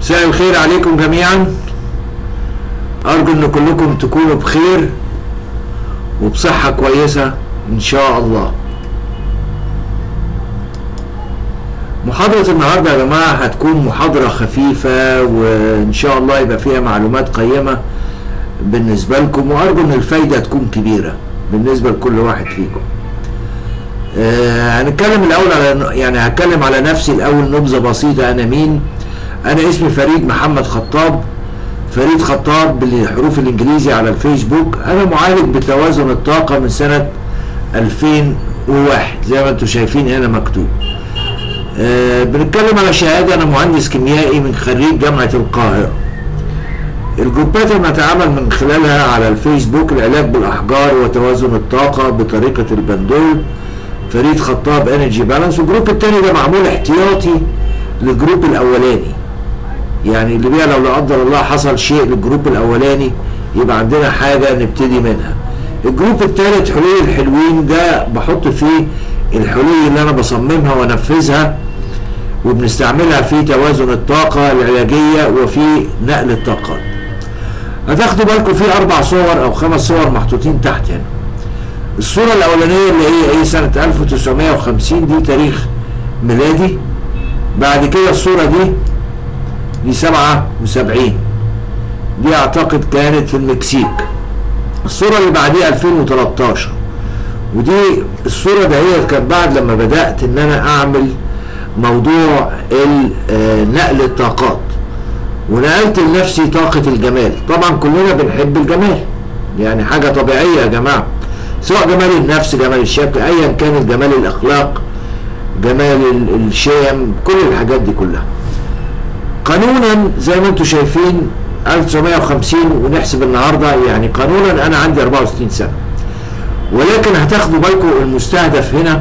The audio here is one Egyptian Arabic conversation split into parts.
مساء الخير عليكم جميعا ارجو ان كلكم تكونوا بخير وبصحة كويسة ان شاء الله محاضرة النهاردة يا جماعة هتكون محاضرة خفيفة وان شاء الله يبقى فيها معلومات قيمة بالنسبة لكم وارجو ان الفايدة تكون كبيرة بالنسبة لكل واحد فيكم آه هنتكلم الاول على يعني هتكلم على نفسي الاول نبذة بسيطة انا مين انا اسمي فريد محمد خطاب فريد خطاب بالحروف الانجليزي على الفيسبوك انا معالج بتوازن الطاقة من سنة 2001 زي ما انتم شايفين هنا مكتوب آه بنتكلم على شهادة انا مهندس كيميائي من خريج جامعة القاهرة الجروبات اللي نتعامل من خلالها على الفيسبوك العلاج بالاحجار وتوازن الطاقة بطريقة البندول فريد خطاب انرجي بالانس والجروب التاني ده معمول احتياطي للجروب الاولاني يعني اللي بيها لو لا قدر الله حصل شيء للجروب الاولاني يبقى عندنا حاجة نبتدي منها الجروب الثالث حلول الحلوين ده بحط فيه الحلول اللي انا بصممها وانفذها وبنستعملها في توازن الطاقة العلاجية وفي نقل الطاقات هتاخدوا بالكم في اربع صور او خمس صور محطوطين تحت هنا الصورة الاولانية اللي هي ايه سنة 1950 دي تاريخ ميلادي بعد كده الصورة دي دي 77 دي اعتقد كانت في المكسيك الصورة اللي بعديها 2013 ودي الصورة دهيت كانت بعد لما بدأت ان انا اعمل موضوع نقل الطاقات ونقلت لنفسي طاقة الجمال طبعا كلنا بنحب الجمال يعني حاجة طبيعية يا جماعة سواء جمال النفس جمال الشكل ايا كان الجمال الاخلاق جمال الشيم كل الحاجات دي كلها قانونا زي ما انتم شايفين 1950 ونحسب النهارده يعني قانونا انا عندي 64 سنه ولكن هتاخدوا بالكم المستهدف هنا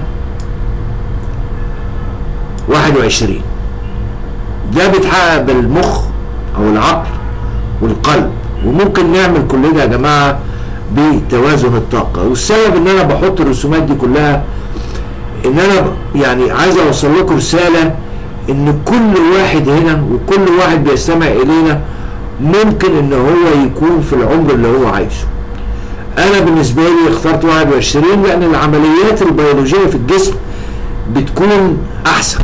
21 ده بيتحقق بالمخ او العقل والقلب وممكن نعمل كل ده يا جماعه بتوازن الطاقه والسبب ان انا بحط الرسومات دي كلها ان انا يعني عايز اوصل لكم رساله ان كل واحد هنا وكل واحد بيستمع الينا ممكن ان هو يكون في العمر اللي هو عايزه انا بالنسبه لي اخترت 21 لان العمليات البيولوجيه في الجسم بتكون احسن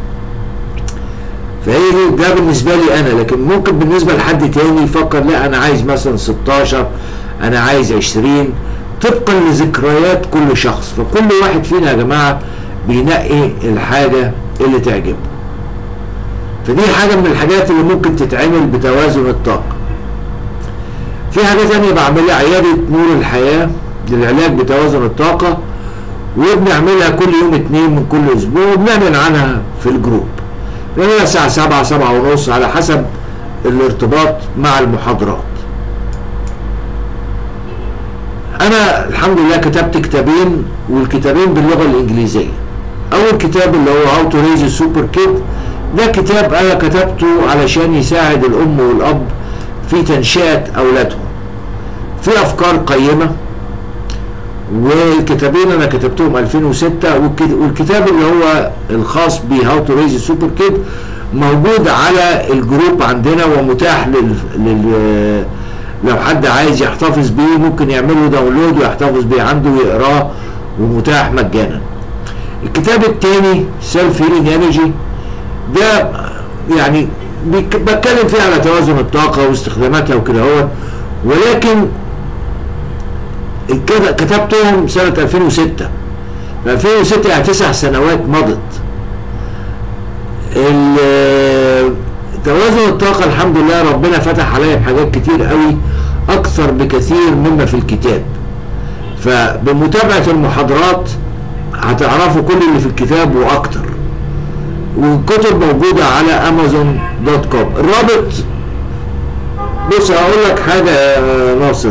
فهي ده بالنسبه لي انا لكن ممكن بالنسبه لحد تاني يفكر لا انا عايز مثلا 16 انا عايز 20 طبقا لذكريات كل شخص فكل واحد فينا يا جماعه بينقي الحاجه اللي تعجبه فدي حاجه من الحاجات اللي ممكن تتعمل بتوازن الطاقه في حاجه تانية بعملها عياده نور الحياه للعلاج بتوازن الطاقه وبنعملها كل يوم اتنين من كل اسبوع وبنعمل عنها في الجروب بنعملها الساعه 7 7 ونص على حسب الارتباط مع المحاضرات انا الحمد لله كتبت كتابين والكتابين باللغه الانجليزيه اول كتاب اللي هو هاو تو ريز سوبر كيد ده كتاب انا كتبته علشان يساعد الام والاب في تنشئه اولادهم في افكار قيمه والكتابين انا كتبتهم 2006 والكتاب اللي هو الخاص بهاو تو ريز سوبر كيد موجود على الجروب عندنا ومتاح لل, لل... لو حد عايز يحتفظ بيه ممكن يعمل له داونلود ويحتفظ بيه عنده ويقراه ومتاح مجانا الكتاب الثاني سيلف هيلينج انرجي ده يعني بتكلم فيه على توازن الطاقه واستخداماتها وكده هو ولكن كتبتهم سنه 2006 في 2006 يعني تسع سنوات مضت توازن الطاقه الحمد لله ربنا فتح عليا بحاجات كتير قوي اكثر بكثير مما في الكتاب فبمتابعه المحاضرات هتعرفوا كل اللي في الكتاب واكتر والكتب موجوده على امازون دوت كوم الرابط بص هقول لك حاجه يا ناصر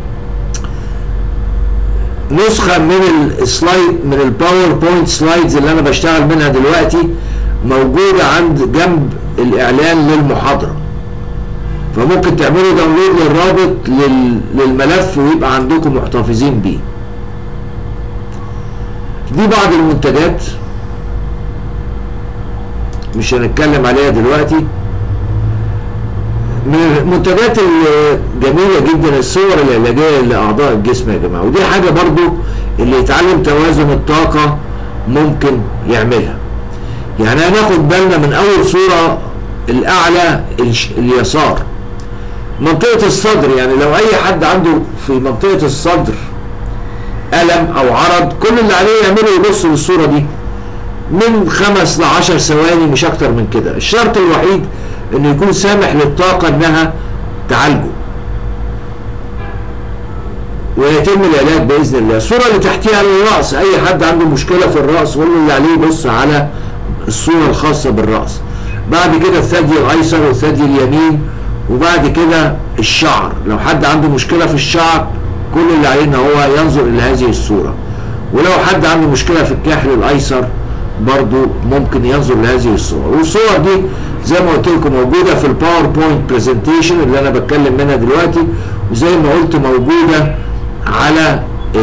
نسخه من السلايد من الباوربوينت سلايدز اللي انا بشتغل منها دلوقتي موجوده عند جنب الاعلان للمحاضره فممكن تعملوا داونلود للرابط لل... للملف ويبقى عندكم محتفظين بيه دي بعض المنتجات مش هنتكلم عليها دلوقتي من المنتجات الجميله جدا الصور العلاجيه لاعضاء الجسم يا جماعه ودي حاجه برضو اللي يتعلم توازن الطاقه ممكن يعملها يعني هناخد بالنا من اول صوره الاعلى الش- اليسار منطقه الصدر يعني لو اي حد عنده في منطقه الصدر الم او عرض كل اللي عليه يعمله يبص للصوره دي من خمس لعشر ثواني مش اكتر من كده الشرط الوحيد انه يكون سامح للطاقة انها تعالجه ويتم العلاج باذن الله الصورة اللي تحتيها الرأس اي حد عنده مشكلة في الرأس كل اللي عليه يبص على الصورة الخاصة بالرأس بعد كده الثدي الايسر والثدي اليمين وبعد كده الشعر لو حد عنده مشكلة في الشعر كل اللي عليه ان هو ينظر الى هذه الصورة ولو حد عنده مشكلة في الكاحل الايسر برضو ممكن ينظر لهذه الصور والصور دي زي ما قلت لكم موجودة في الباوربوينت برزنتيشن اللي انا بتكلم منها دلوقتي وزي ما قلت موجودة على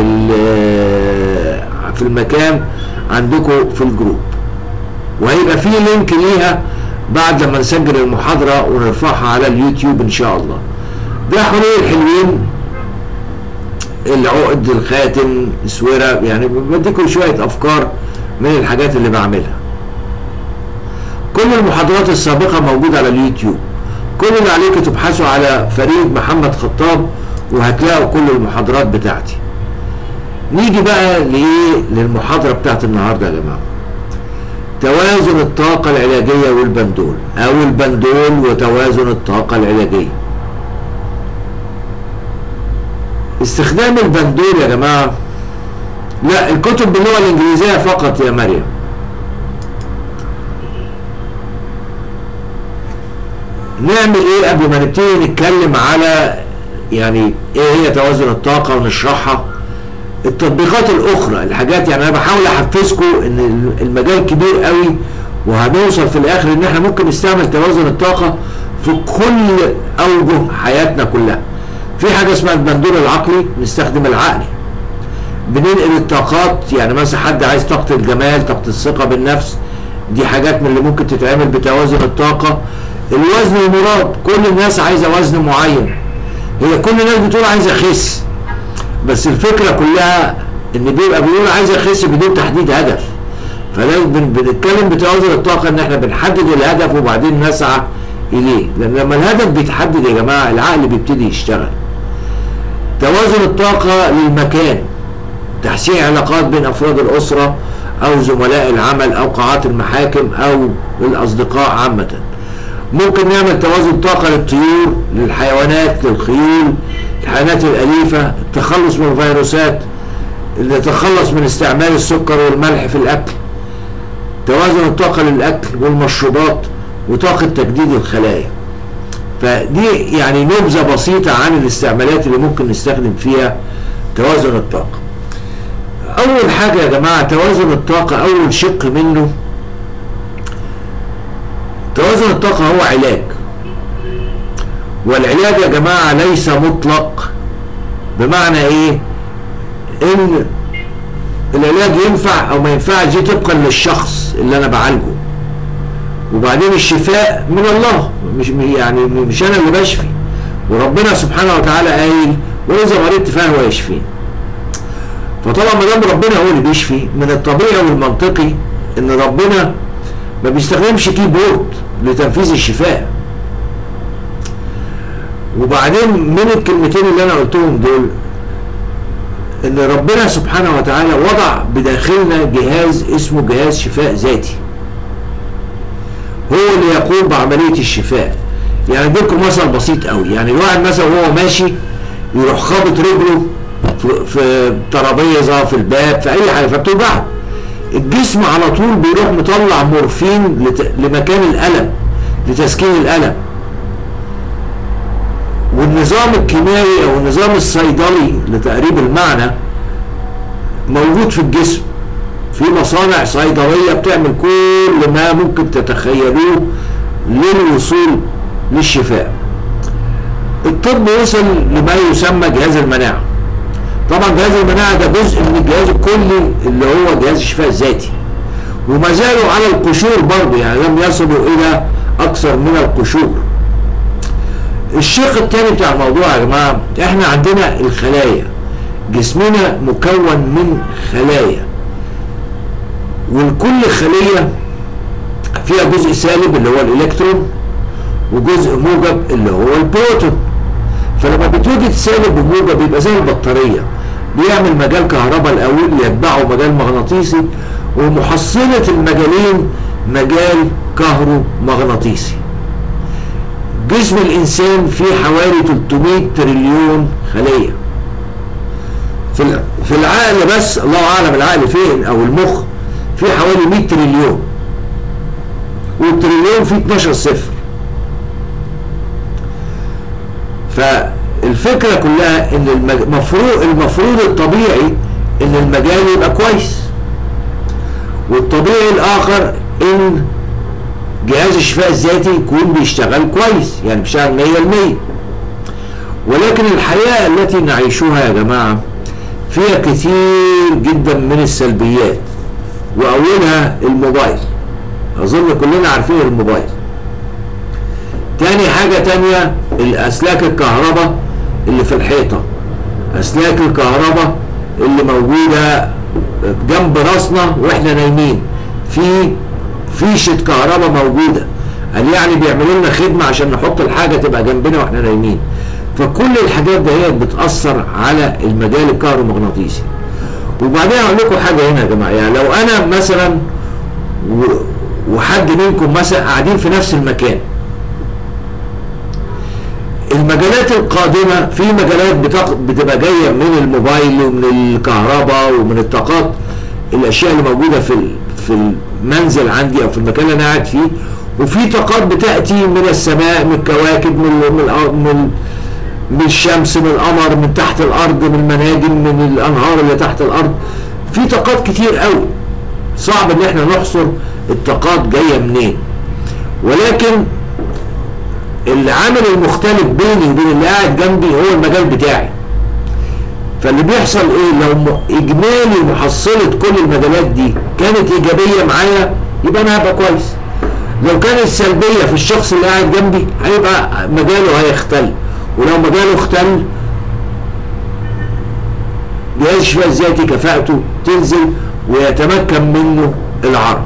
ال- في المكان عندكم في الجروب وهيبقى في لينك ليها بعد لما نسجل المحاضرة ونرفعها على اليوتيوب ان شاء الله ده حلول الحلوين العقد الخاتم السويرة يعني بديكم شوية افكار من الحاجات اللي بعملها كل المحاضرات السابقة موجودة على اليوتيوب كل اللي عليكم تبحثوا على فريد محمد خطاب وهتلاقوا كل المحاضرات بتاعتي نيجي بقى لإيه للمحاضرة بتاعت النهاردة يا جماعة توازن الطاقة العلاجية والبندول أو البندول وتوازن الطاقة العلاجية استخدام البندول يا جماعة لا الكتب باللغة الإنجليزية فقط يا مريم نعمل ايه قبل ما نبتدي نتكلم على يعني ايه هي توازن الطاقة ونشرحها التطبيقات الاخرى الحاجات يعني انا بحاول احفزكم ان المجال كبير قوي وهنوصل في الاخر ان احنا ممكن نستعمل توازن الطاقة في كل اوجه حياتنا كلها في حاجة اسمها البندول العقلي نستخدم العقل بننقل الطاقات يعني مثلا حد عايز طاقة الجمال طاقة الثقة بالنفس دي حاجات من اللي ممكن تتعمل بتوازن الطاقة الوزن المراد كل الناس عايزة وزن معين هي كل الناس بتقول عايزة اخس بس الفكرة كلها ان بيبقى بيقول عايز اخس بدون تحديد هدف فلازم بن- بنتكلم بتوازن الطاقة ان احنا بنحدد الهدف وبعدين نسعى اليه لان لما الهدف بيتحدد يا جماعة العقل بيبتدي يشتغل توازن الطاقة للمكان تحسين علاقات بين افراد الاسرة او زملاء العمل او قاعات المحاكم او الاصدقاء عامة ممكن نعمل توازن طاقة للطيور للحيوانات للخيول الحيوانات الأليفة التخلص من الفيروسات نتخلص من استعمال السكر والملح في الأكل توازن الطاقة للأكل والمشروبات وطاقة تجديد الخلايا فدي يعني نبذة بسيطة عن الاستعمالات اللي ممكن نستخدم فيها توازن الطاقة أول حاجة يا جماعة توازن الطاقة أول شق منه توازن الطاقة هو علاج والعلاج يا جماعة ليس مطلق بمعنى ايه ان العلاج ينفع او ما ينفعش دي طبقا للشخص اللي انا بعالجه وبعدين الشفاء من الله مش يعني مش انا اللي بشفي وربنا سبحانه وتعالى قايل واذا مرضت فهو يشفين فطبعا ما دام ربنا هو اللي بيشفي من الطبيعي والمنطقي ان ربنا ما بيستخدمش كيبورد لتنفيذ الشفاء وبعدين من الكلمتين اللي انا قلتهم دول ان ربنا سبحانه وتعالى وضع بداخلنا جهاز اسمه جهاز شفاء ذاتي هو اللي يقوم بعملية الشفاء يعني اديلكم مثل بسيط قوي يعني الواحد مثلا وهو ماشي يروح خابط رجله في, في ترابيزه في الباب في اي حاجه فبتوجعه الجسم على طول بيروح مطلع مورفين لت... لمكان الالم لتسكين الالم والنظام الكيميائي او النظام الصيدلي لتقريب المعنى موجود في الجسم في مصانع صيدليه بتعمل كل ما ممكن تتخيلوه للوصول للشفاء الطب وصل لما يسمى جهاز المناعه طبعا جهاز المناعه ده جزء من الجهاز الكلي اللي هو جهاز الشفاء الذاتي وما زالوا على القشور برضه يعني لم يصلوا الى اكثر من القشور الشق الثاني بتاع الموضوع يا جماعه احنا عندنا الخلايا جسمنا مكون من خلايا ولكل خليه فيها جزء سالب اللي هو الالكترون وجزء موجب اللي هو البروتون فلما بتوجد سالب وموجب بيبقى زي البطاريه بيعمل مجال كهرباء الاول يتبعه مجال مغناطيسي ومحصله المجالين مجال كهرومغناطيسي جسم الانسان فيه حوالي 300 تريليون خليه في في العقل بس الله اعلم العقل فين او المخ فيه حوالي 100 تريليون والتريليون فيه 12 صفر فالفكره كلها ان المفروض المفروض الطبيعي ان المجال يبقى كويس والطبيعي الاخر ان جهاز الشفاء الذاتي يكون بيشتغل كويس يعني بيشتغل 100% ولكن الحياه التي نعيشها يا جماعه فيها كثير جدا من السلبيات واولها الموبايل اظن كلنا عارفين الموبايل تاني حاجة تانية الأسلاك الكهرباء اللي في الحيطة أسلاك الكهرباء اللي موجودة جنب راسنا واحنا نايمين في فيشة كهرباء موجودة قال يعني بيعملوا لنا خدمة عشان نحط الحاجة تبقى جنبنا واحنا نايمين فكل الحاجات دهيت بتأثر على المجال الكهرومغناطيسي وبعدين اقول لكم حاجة هنا يا جماعة يعني لو انا مثلا وحد منكم مثلا قاعدين في نفس المكان المجالات القادمة في مجالات بتبقى جاية من الموبايل ومن الكهرباء ومن الطاقات الأشياء اللي موجودة في في المنزل عندي أو في المكان اللي أنا قاعد فيه وفي طاقات بتأتي من السماء من الكواكب من من من من الشمس من القمر من تحت الأرض من المناجم من الأنهار اللي تحت الأرض في طاقات كتير قوي صعب ان احنا نحصر الطاقات جايه منين ولكن العامل المختلف بيني وبين اللي قاعد جنبي هو المجال بتاعي فاللي بيحصل ايه لو اجمالي محصله كل المجالات دي كانت ايجابيه معايا يبقى انا هبقى كويس لو كانت سلبيه في الشخص اللي قاعد جنبي هيبقى مجاله هيختل ولو مجاله اختل جهاز الشفاء الذاتي كفاءته تنزل ويتمكن منه العرض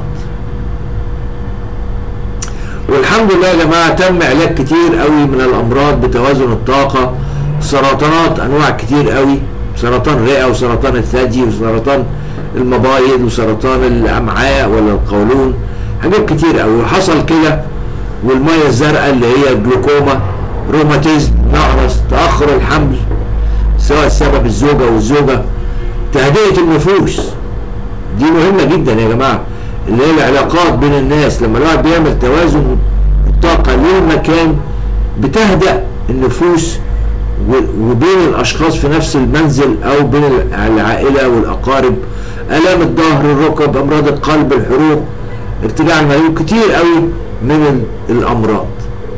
والحمد لله يا جماعه تم علاج كتير قوي من الامراض بتوازن الطاقه سرطانات انواع كتير قوي سرطان رئه وسرطان الثدي وسرطان المبايض وسرطان الامعاء ولا القولون حاجات كتير قوي وحصل كده والميه الزرقاء اللي هي الجلوكوما روماتيزم نقرس تاخر الحمل سواء السبب الزوجه والزوجه تهدئه النفوس دي مهمه جدا يا جماعه اللي هي العلاقات بين الناس لما الواحد بيعمل توازن الطاقة للمكان بتهدأ النفوس وبين الأشخاص في نفس المنزل أو بين العائلة والأقارب آلام الظهر الركب أمراض القلب الحروق ارتجاع المريض كتير قوي من الأمراض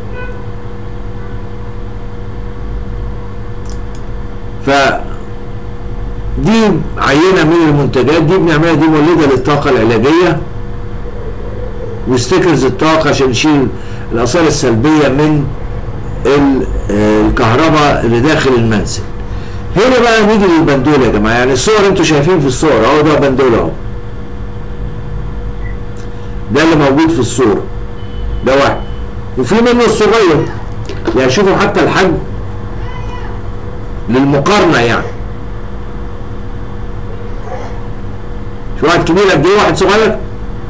ف دي عينة من المنتجات دي بنعملها دي مولدة للطاقة العلاجية وستيكرز الطاقة عشان نشيل الآثار السلبية من الكهرباء اللي داخل المنزل هنا بقى نيجي للبندول يا جماعة يعني الصور انتوا شايفين في الصور اهو ده بندول اهو ده اللي موجود في الصورة ده واحد وفي منه الصغير يعني شوفوا حتى الحجم للمقارنة يعني في واحد كبير قد ايه واحد صغير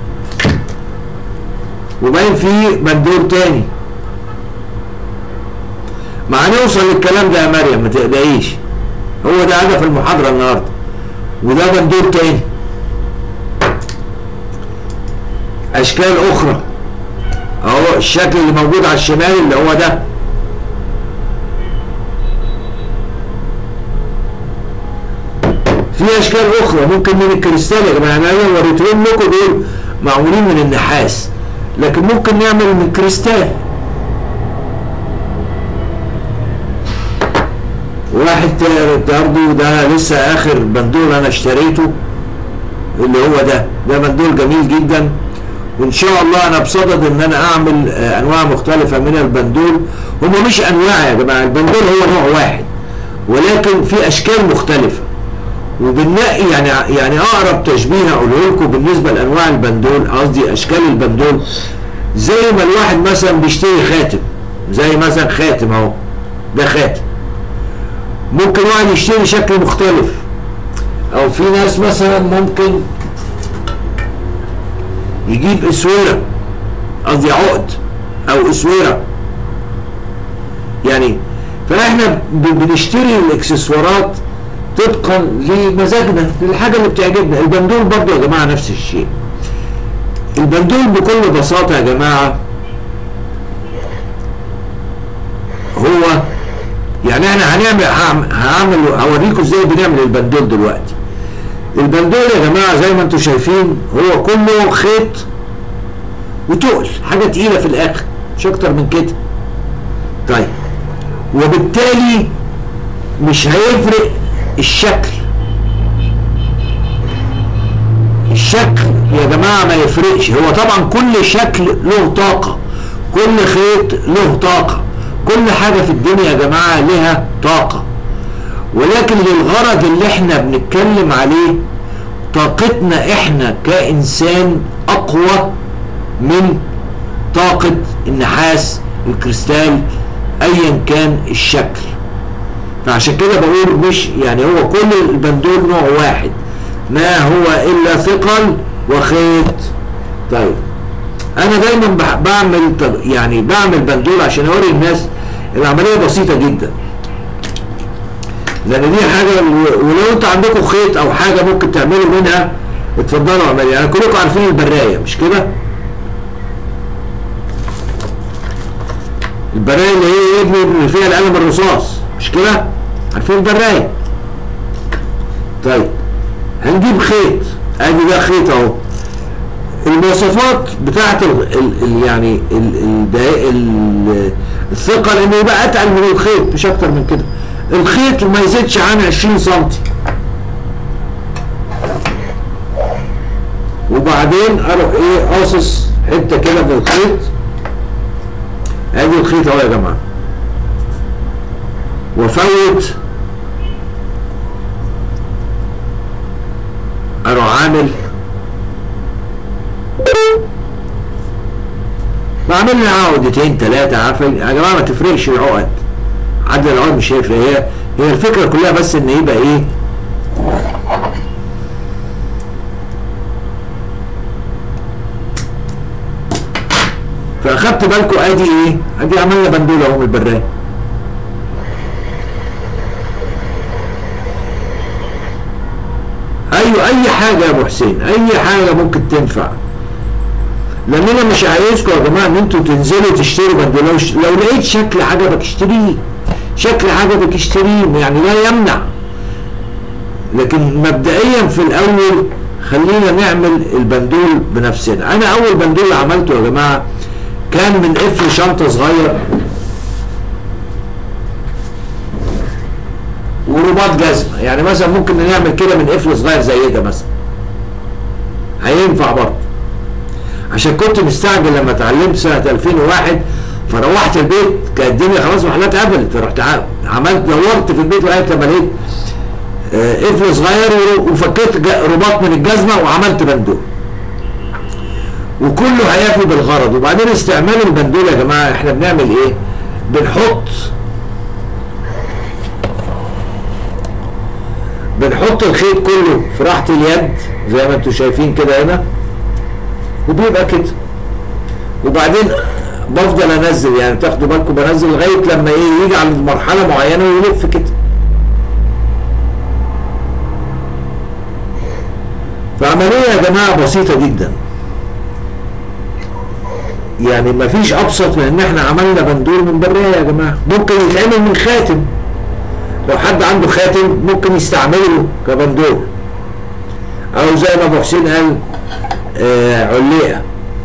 وباين في بندور تاني ما هنوصل للكلام ده يا مريم ما تقلقيش هو ده هدف المحاضرة النهاردة وده بندور تاني اشكال اخرى اهو الشكل اللي موجود على الشمال اللي هو ده في اشكال اخرى ممكن من الكريستال يا جماعه انا وريتهم لكم دول معمولين من النحاس لكن ممكن نعمل من كريستال واحد برضه ده لسه اخر بندول انا اشتريته اللي هو ده ده بندول جميل جدا وان شاء الله انا بصدد ان انا اعمل انواع مختلفه من البندول هما مش انواع يا جماعه البندول هو نوع واحد ولكن في اشكال مختلفه وبنلاقي يعني يعني اقرب تشبيه اقوله لكم بالنسبه لانواع البندول قصدي اشكال البندول زي ما الواحد مثلا بيشتري خاتم زي مثلا خاتم اهو ده خاتم ممكن واحد يشتري شكل مختلف او في ناس مثلا ممكن يجيب اسوره قصدي عقد او اسوره يعني فاحنا ب- بنشتري الاكسسوارات طبقا لمزاجنا للحاجه اللي بتعجبنا البندول برضو يا جماعه نفس الشيء البندول بكل بساطه يا جماعه هو يعني احنا هنعمل هعم- هعمل هوريكم ازاي بنعمل البندول دلوقتي البندول يا جماعه زي ما انتم شايفين هو كله خيط وتقل حاجه تقيله في الاخر مش اكتر من كده طيب وبالتالي مش هيفرق الشكل الشكل يا جماعة ما يفرقش هو طبعا كل شكل له طاقة كل خيط له طاقة كل حاجة في الدنيا يا جماعة لها طاقة ولكن للغرض اللي احنا بنتكلم عليه طاقتنا احنا كإنسان أقوى من طاقة النحاس الكريستال أيا كان الشكل فعشان كده بقول مش يعني هو كل البندول نوع واحد ما هو الا ثقل وخيط طيب انا دايما بح- بعمل طب- يعني بعمل بندول عشان اوري الناس العمليه بسيطه جدا لان دي حاجه و- ولو انت عندكم خيط او حاجه ممكن تعملوا منها اتفضلوا اعملوا يعني كلكم عارفين البرايه مش كده البرايه اللي هي ايه اللي فيها القلم الرصاص مش كده عارفين البرايه طيب هنجيب خيط ادي ده خيط اهو المواصفات بتاعت ال ال ال يعني ال ال ال الثقل انه يبقى اتقل من الخيط مش اكتر من كده الخيط ما يزيدش عن 20 سم وبعدين اروح ايه قاصص حته كده من الخيط ادي الخيط اهو يا جماعه وافوت اروح عامل بعمل لي عقدتين ثلاثة عارفة يا جماعة ما تفرقش العقد عدد العقد مش هيفرق هي هي الفكرة كلها بس ان يبقى ايه فاخدت بالكم ادي ايه ادي عملنا بندول اهو من البرايه ايوه اي حاجه يا ابو حسين اي حاجه ممكن تنفع لان انا مش عايزكم يا جماعه ان انتوا تنزلوا تشتروا بندول لو, ش- لو لقيت شكل عجبك اشتريه شكل عجبك اشتريه يعني لا يمنع لكن مبدئيا في الاول خلينا نعمل البندول بنفسنا انا اول بندول عملته يا جماعه كان من قفل شنطه صغير ورباط جزمه يعني مثلا ممكن نعمل كده من قفل صغير زي ده مثلا هينفع برضه عشان كنت مستعجل لما اتعلمت سنه 2001 فروحت البيت كانت الدنيا خلاص محلات قفلت فرحت ع- عملت دورت في البيت لغايه لما لقيت آه، قفل صغير و- وفكيت ج- رباط من الجزمه وعملت بندول وكله هيفي بالغرض وبعدين استعمال البندول يا جماعه احنا بنعمل ايه؟ بنحط بنحط الخيط كله في راحة اليد زي ما انتم شايفين كده هنا وبيبقى كده وبعدين بفضل انزل يعني تاخدوا بالكم بنزل لغايه لما ايه يجي عند مرحله معينه ويلف كده فعمليه يا جماعه بسيطه جدا يعني مفيش ابسط من ان احنا عملنا بندول من برايه يا جماعه ممكن يتعمل من خاتم لو حد عنده خاتم ممكن يستعمله كبندول او زي ما ابو حسين قال آه عليقه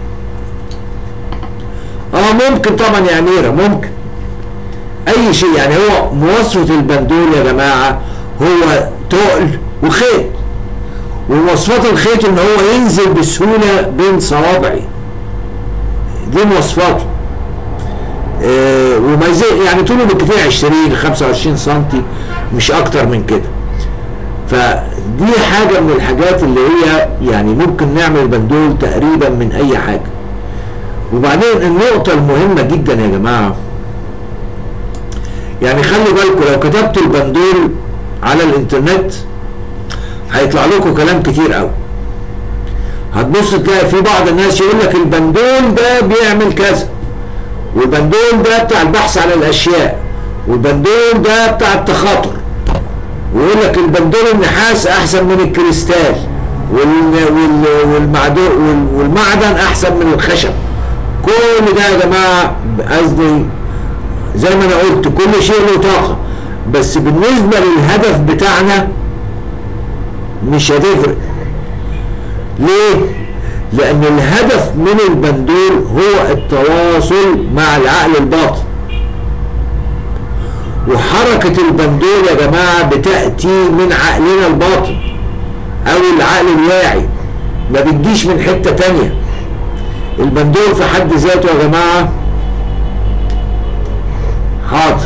اه ممكن طبعا يا اميره ممكن اي شيء يعني هو مواصفه البندول يا جماعه هو تقل وخيط ومواصفات الخيط ان هو ينزل بسهوله بين صوابعي دي مواصفاته آه وما يزيد يعني طوله بالكثير 20 25 سم مش اكتر من كده فدي حاجة من الحاجات اللي هي يعني ممكن نعمل بندول تقريبا من اي حاجة وبعدين النقطة المهمة جدا يا جماعة يعني خلي بالكم لو كتبتوا البندول على الانترنت هيطلع لكم كلام كتير قوي هتبص تلاقي في بعض الناس يقول لك البندول ده بيعمل كذا والبندول ده بتاع البحث عن الاشياء والبندول ده بتاع التخاطر ويقول لك البندول النحاس احسن من الكريستال والمعدن والمعدن احسن من الخشب كل ده يا جماعه قصدي زي ما انا قلت كل شيء له طاقه بس بالنسبه للهدف بتاعنا مش هتفرق ليه؟ لأن الهدف من البندول هو التواصل مع العقل الباطن وحركة البندول يا جماعة بتأتي من عقلنا الباطن أو العقل الواعي ما بتجيش من حتة تانية البندول في حد ذاته يا جماعة حاضر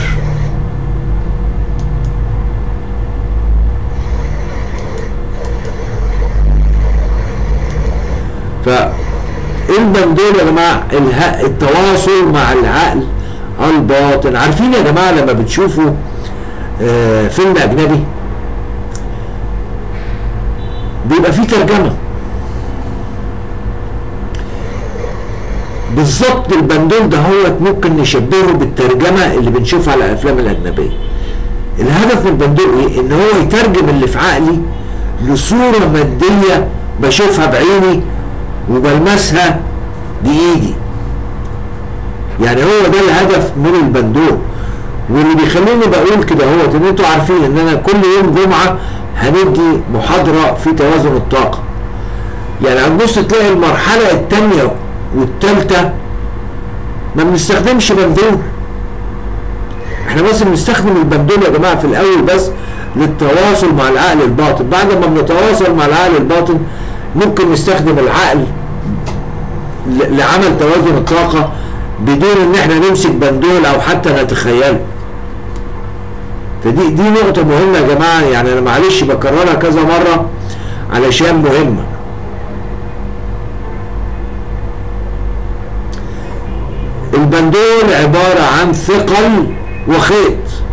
فالبندول يا جماعة التواصل مع العقل الباطن عارفين يا جماعة لما بتشوفوا آه فيلم أجنبي بيبقى فيه ترجمة بالظبط البندول ده هو ممكن نشبهه بالترجمة اللي بنشوفها على الأفلام الأجنبية الهدف من البندول إيه؟ إن هو يترجم اللي في عقلي لصورة مادية بشوفها بعيني وبلمسها بايدي يعني هو ده الهدف من البندول واللي بيخليني بقول كده هو ان انتوا عارفين ان انا كل يوم جمعه هندي محاضره في توازن الطاقه يعني هتبص تلاقي المرحله الثانيه والثالثه ما بنستخدمش بندول احنا بس بنستخدم البندول يا جماعه في الاول بس للتواصل مع العقل الباطن بعد ما بنتواصل مع العقل الباطن ممكن نستخدم العقل لعمل توازن الطاقة بدون ان احنا نمسك بندول او حتى نتخيله فدي دي نقطة مهمة يا جماعة يعني انا معلش بكررها كذا مرة علشان مهمة البندول عبارة عن ثقل وخيط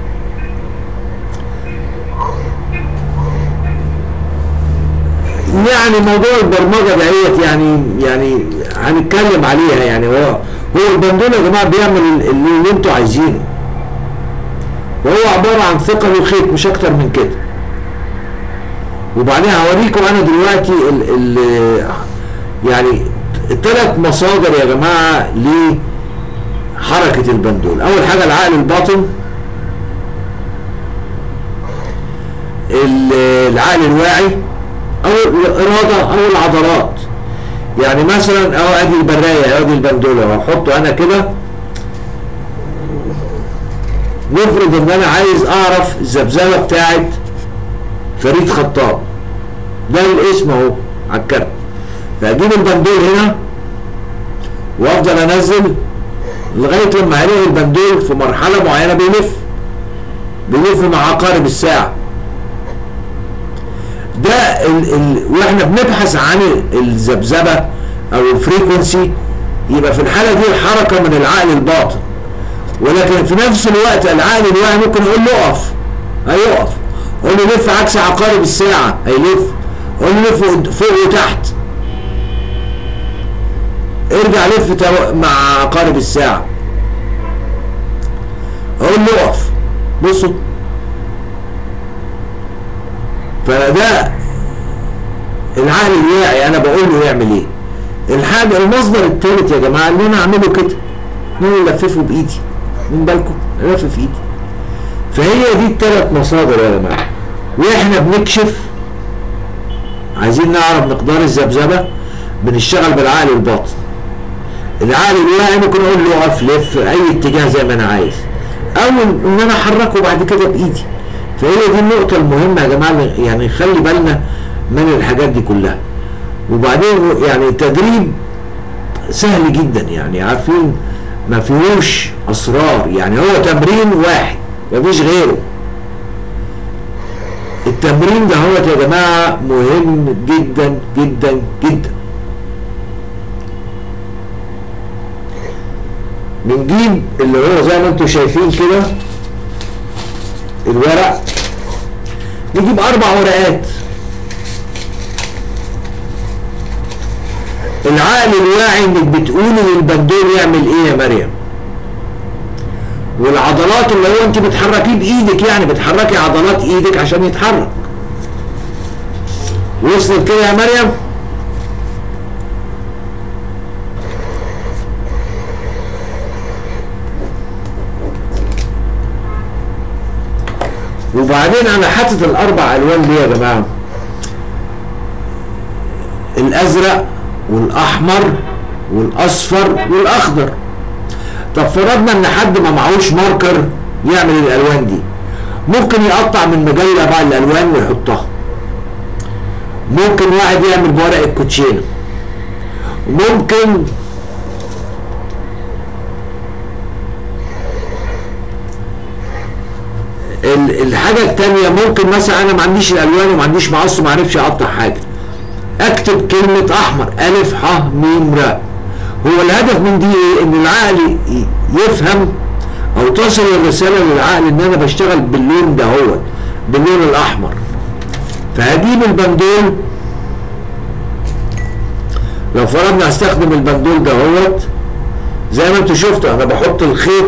يعني موضوع البرمجه دهيت يعني يعني هنتكلم عليها يعني هو هو البندول يا جماعه بيعمل اللي, اللي انتوا عايزينه وهو عباره عن ثقل وخيط مش اكتر من كده وبعدين هوريكم انا دلوقتي ال ال يعني ثلاث مصادر يا جماعه لحركه البندول اول حاجه العقل الباطن العقل الواعي او الاراده او العضلات يعني مثلا اهو ادي البرايه ادي البندوله اهو احطه انا كده نفرض ان انا عايز اعرف الذبذبه بتاعت فريد خطاب ده الاسم اهو على الكارت فاجيب البندول هنا وافضل انزل لغايه لما الاقي البندول في مرحله معينه بيلف بيلف مع عقارب الساعه ده ال ال واحنا بنبحث عن الذبذبه او الفريكونسي يبقى في الحاله دي الحركه من العقل الباطن ولكن في نفس الوقت العقل الواعي ممكن يقول له اقف هيقف قول له لف عكس عقارب الساعه هيلف قول له لف فوق وتحت ارجع لف مع عقارب الساعه اقول له اقف بصوا فده العقل الواعي انا بقول له يعمل ايه الحاجه المصدر الثالث يا جماعه ان انا اعمله كده ان انا الففه بايدي من بالكم الفف ايدي فهي دي الثلاث مصادر يا جماعه واحنا بنكشف عايزين نعرف مقدار الذبذبه بنشتغل بالعقل الباطن العقل الواعي ممكن اقول له اقف لف في اي اتجاه زي ما انا عايز او ان انا احركه بعد كده بايدي فهي دي النقطة المهمة يا جماعة يعني خلي بالنا من الحاجات دي كلها وبعدين يعني التدريب سهل جدا يعني عارفين ما فيهوش اسرار يعني هو تمرين واحد مفيش غيره التمرين ده هو يا جماعه مهم جدا جدا جدا بنجيب اللي هو زي ما انتم شايفين كده الورق نجيب اربع ورقات العقل الواعي انك بتقولي للبندول يعمل ايه يا مريم والعضلات اللي هو انت بتحركيه بايدك يعني بتحركي عضلات ايدك عشان يتحرك وصلت كده يا مريم وبعدين انا حاطط الاربع الوان دي يا جماعه الازرق والاحمر والاصفر والاخضر طب فرضنا ان حد ما معهوش ماركر يعمل الالوان دي ممكن يقطع من مجله بقى الالوان ويحطها ممكن واحد يعمل بورق الكوتشينه ممكن الحاجه الثانيه ممكن مثلا انا ما عنديش الالوان وما عنديش مقص وما عرفش اقطع حاجه اكتب كلمه احمر الف ح م ر هو الهدف من دي ايه ان العقل يفهم او تصل الرساله للعقل ان انا بشتغل باللون ده هو باللون الاحمر فهجيب البندول لو فرضنا هستخدم البندول ده هوت زي ما انتوا شفتوا انا بحط الخيط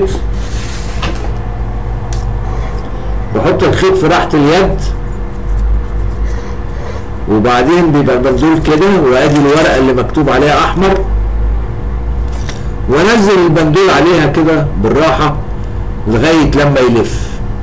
بحط الخيط في راحة اليد وبعدين بيبقى البندول كده وادي الورقة اللي مكتوب عليها احمر وانزل البندول عليها كده بالراحة لغاية لما يلف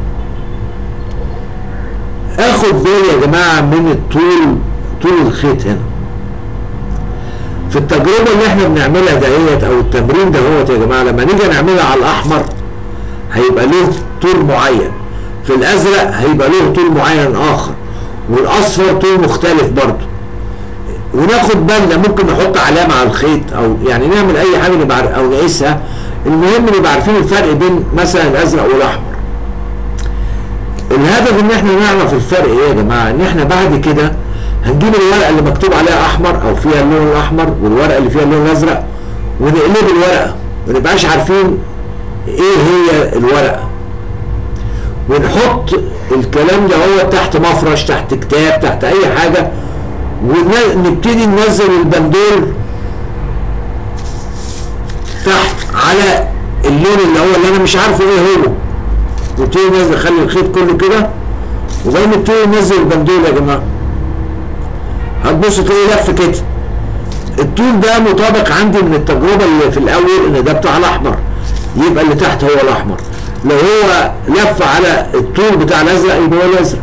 اخد بالي يا جماعة من الطول طول الخيط هنا في التجربة اللي احنا بنعملها دهيت او التمرين دهوت يا جماعة لما نيجي نعملها على الاحمر هيبقى له طول معين في الازرق هيبقى له طول معين اخر والاصفر طول مختلف برضه وناخد بالنا ممكن نحط علامه على الخيط او يعني نعمل اي حاجه نبقى او نقيسها المهم نبقى عارفين الفرق بين مثلا الازرق والاحمر الهدف ان احنا نعرف الفرق ايه يا جماعه ان احنا بعد كده هنجيب الورقه اللي مكتوب عليها احمر او فيها اللون الاحمر والورقه اللي فيها اللون الازرق ونقلب الورقه ما نبقاش عارفين ايه هي الورقه ونحط الكلام ده هو تحت مفرش تحت كتاب تحت اي حاجه ونبتدي ننزل البندول تحت على اللون اللي هو اللي انا مش عارفه ايه هو نبتدي ننزل خلي الخيط كله كده وبعدين نبتدي ننزل البندول يا جماعه هتبص تلاقي لف كده الطول ده مطابق عندي من التجربه اللي في الاول ان ده بتاع الاحمر يبقى اللي تحت هو الاحمر لو هو لف على الطول بتاع الازرق يبقى هو الازرق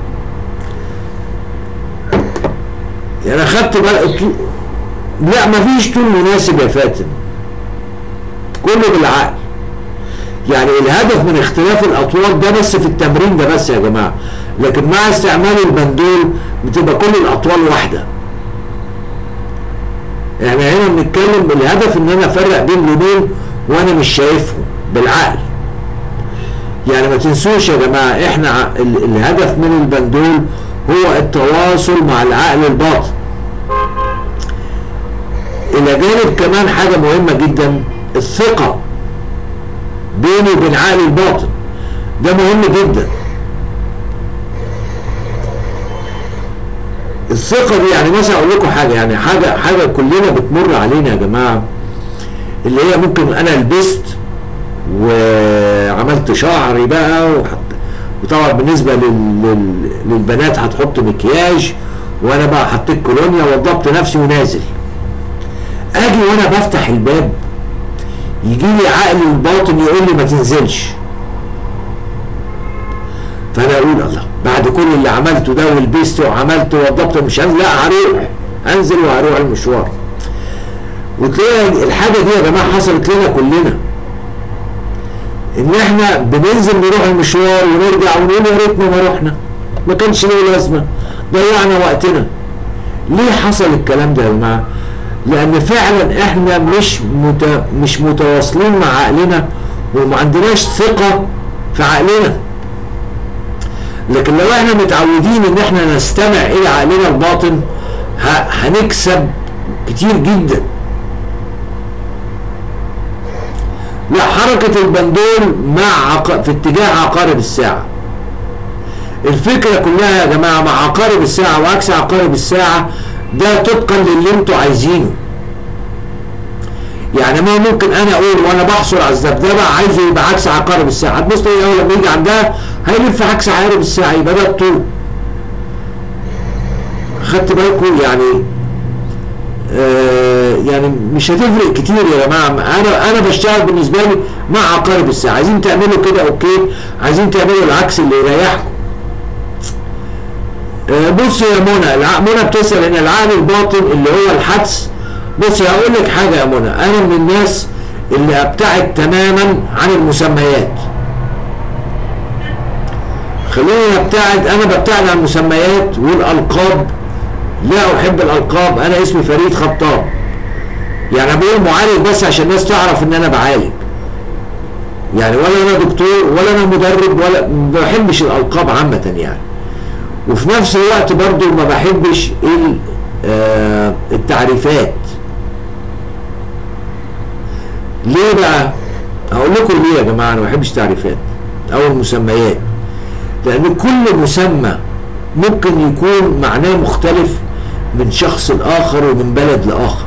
يعني انا خدت بقى الطول لا مفيش طول مناسب يا فاتن كله بالعقل يعني الهدف من اختلاف الاطوال ده بس في التمرين ده بس يا جماعه لكن مع استعمال البندول بتبقى كل الاطوال واحده احنا هنا بنتكلم الهدف ان انا افرق بين لونين وانا مش شايفهم بالعقل يعني ما تنسوش يا جماعه احنا الهدف من البندول هو التواصل مع العقل الباطن الى جانب كمان حاجه مهمه جدا الثقه بيني وبين عقلي الباطن ده مهم جدا الثقة دي يعني مثلا اقول لكم حاجة يعني حاجة حاجة كلنا بتمر علينا يا جماعة اللي هي ممكن انا لبست وعملت شعري بقى وحط وطبعا بالنسبة لل... لل... للبنات هتحط مكياج وانا بقى حطيت كولونيا وضبط نفسي ونازل اجي وانا بفتح الباب يجي لي عقلي الباطن يقول لي ما تنزلش فانا اقول الله بعد كل اللي عملته ده ولبست وعملت ووضبت مش هنزل لا هروح انزل وهروح المشوار وتلاقي الحاجه دي يا جماعه حصلت لنا كلنا ان احنا بننزل نروح المشوار ونرجع ونقول يا ريتنا ما رحنا ما كانش له لازمه ضيعنا وقتنا ليه حصل الكلام ده يا جماعه لان فعلا احنا مش مت... مش متواصلين مع عقلنا وما عندناش ثقة في عقلنا لكن لو احنا متعودين ان احنا نستمع الى عقلنا الباطن ه... هنكسب كتير جدا لا حركة البندول مع عق... في اتجاه عقارب الساعة الفكرة كلها يا جماعة مع عقارب الساعة وعكس عقارب الساعة ده طبقا للي انتوا عايزينه يعني ما ممكن انا اقول وانا بحصل على الذبذبه عايزه يبقى عكس عقارب الساعه هتبص تلاقي اول لما يجي عندها هيلف عكس عقارب الساعه يبقى ده الطول خدت بالكم يعني آه يعني مش هتفرق كتير يا جماعه انا انا بشتغل بالنسبه لي مع عقارب الساعه عايزين تعملوا كده اوكي عايزين تعملوا العكس اللي يريحكم آه بص يا منى الع- منى بتسال ان العقل الباطن اللي هو الحدس بص هقول لك حاجه يا منى انا من الناس اللي ابتعد تماما عن المسميات خليني ابتعد انا ببتعد عن المسميات والالقاب لا احب الالقاب انا اسمي فريد خطاب يعني أنا بقول معالج بس عشان الناس تعرف ان انا بعالج يعني ولا انا دكتور ولا انا مدرب ولا ما بحبش الالقاب عامه يعني وفي نفس الوقت برضو ما بحبش ال- آه، التعريفات ليه بقى هقول لكم ليه يا جماعه انا ما بحبش تعريفات او المسميات لان كل مسمى ممكن يكون معناه مختلف من شخص لاخر ومن بلد لاخر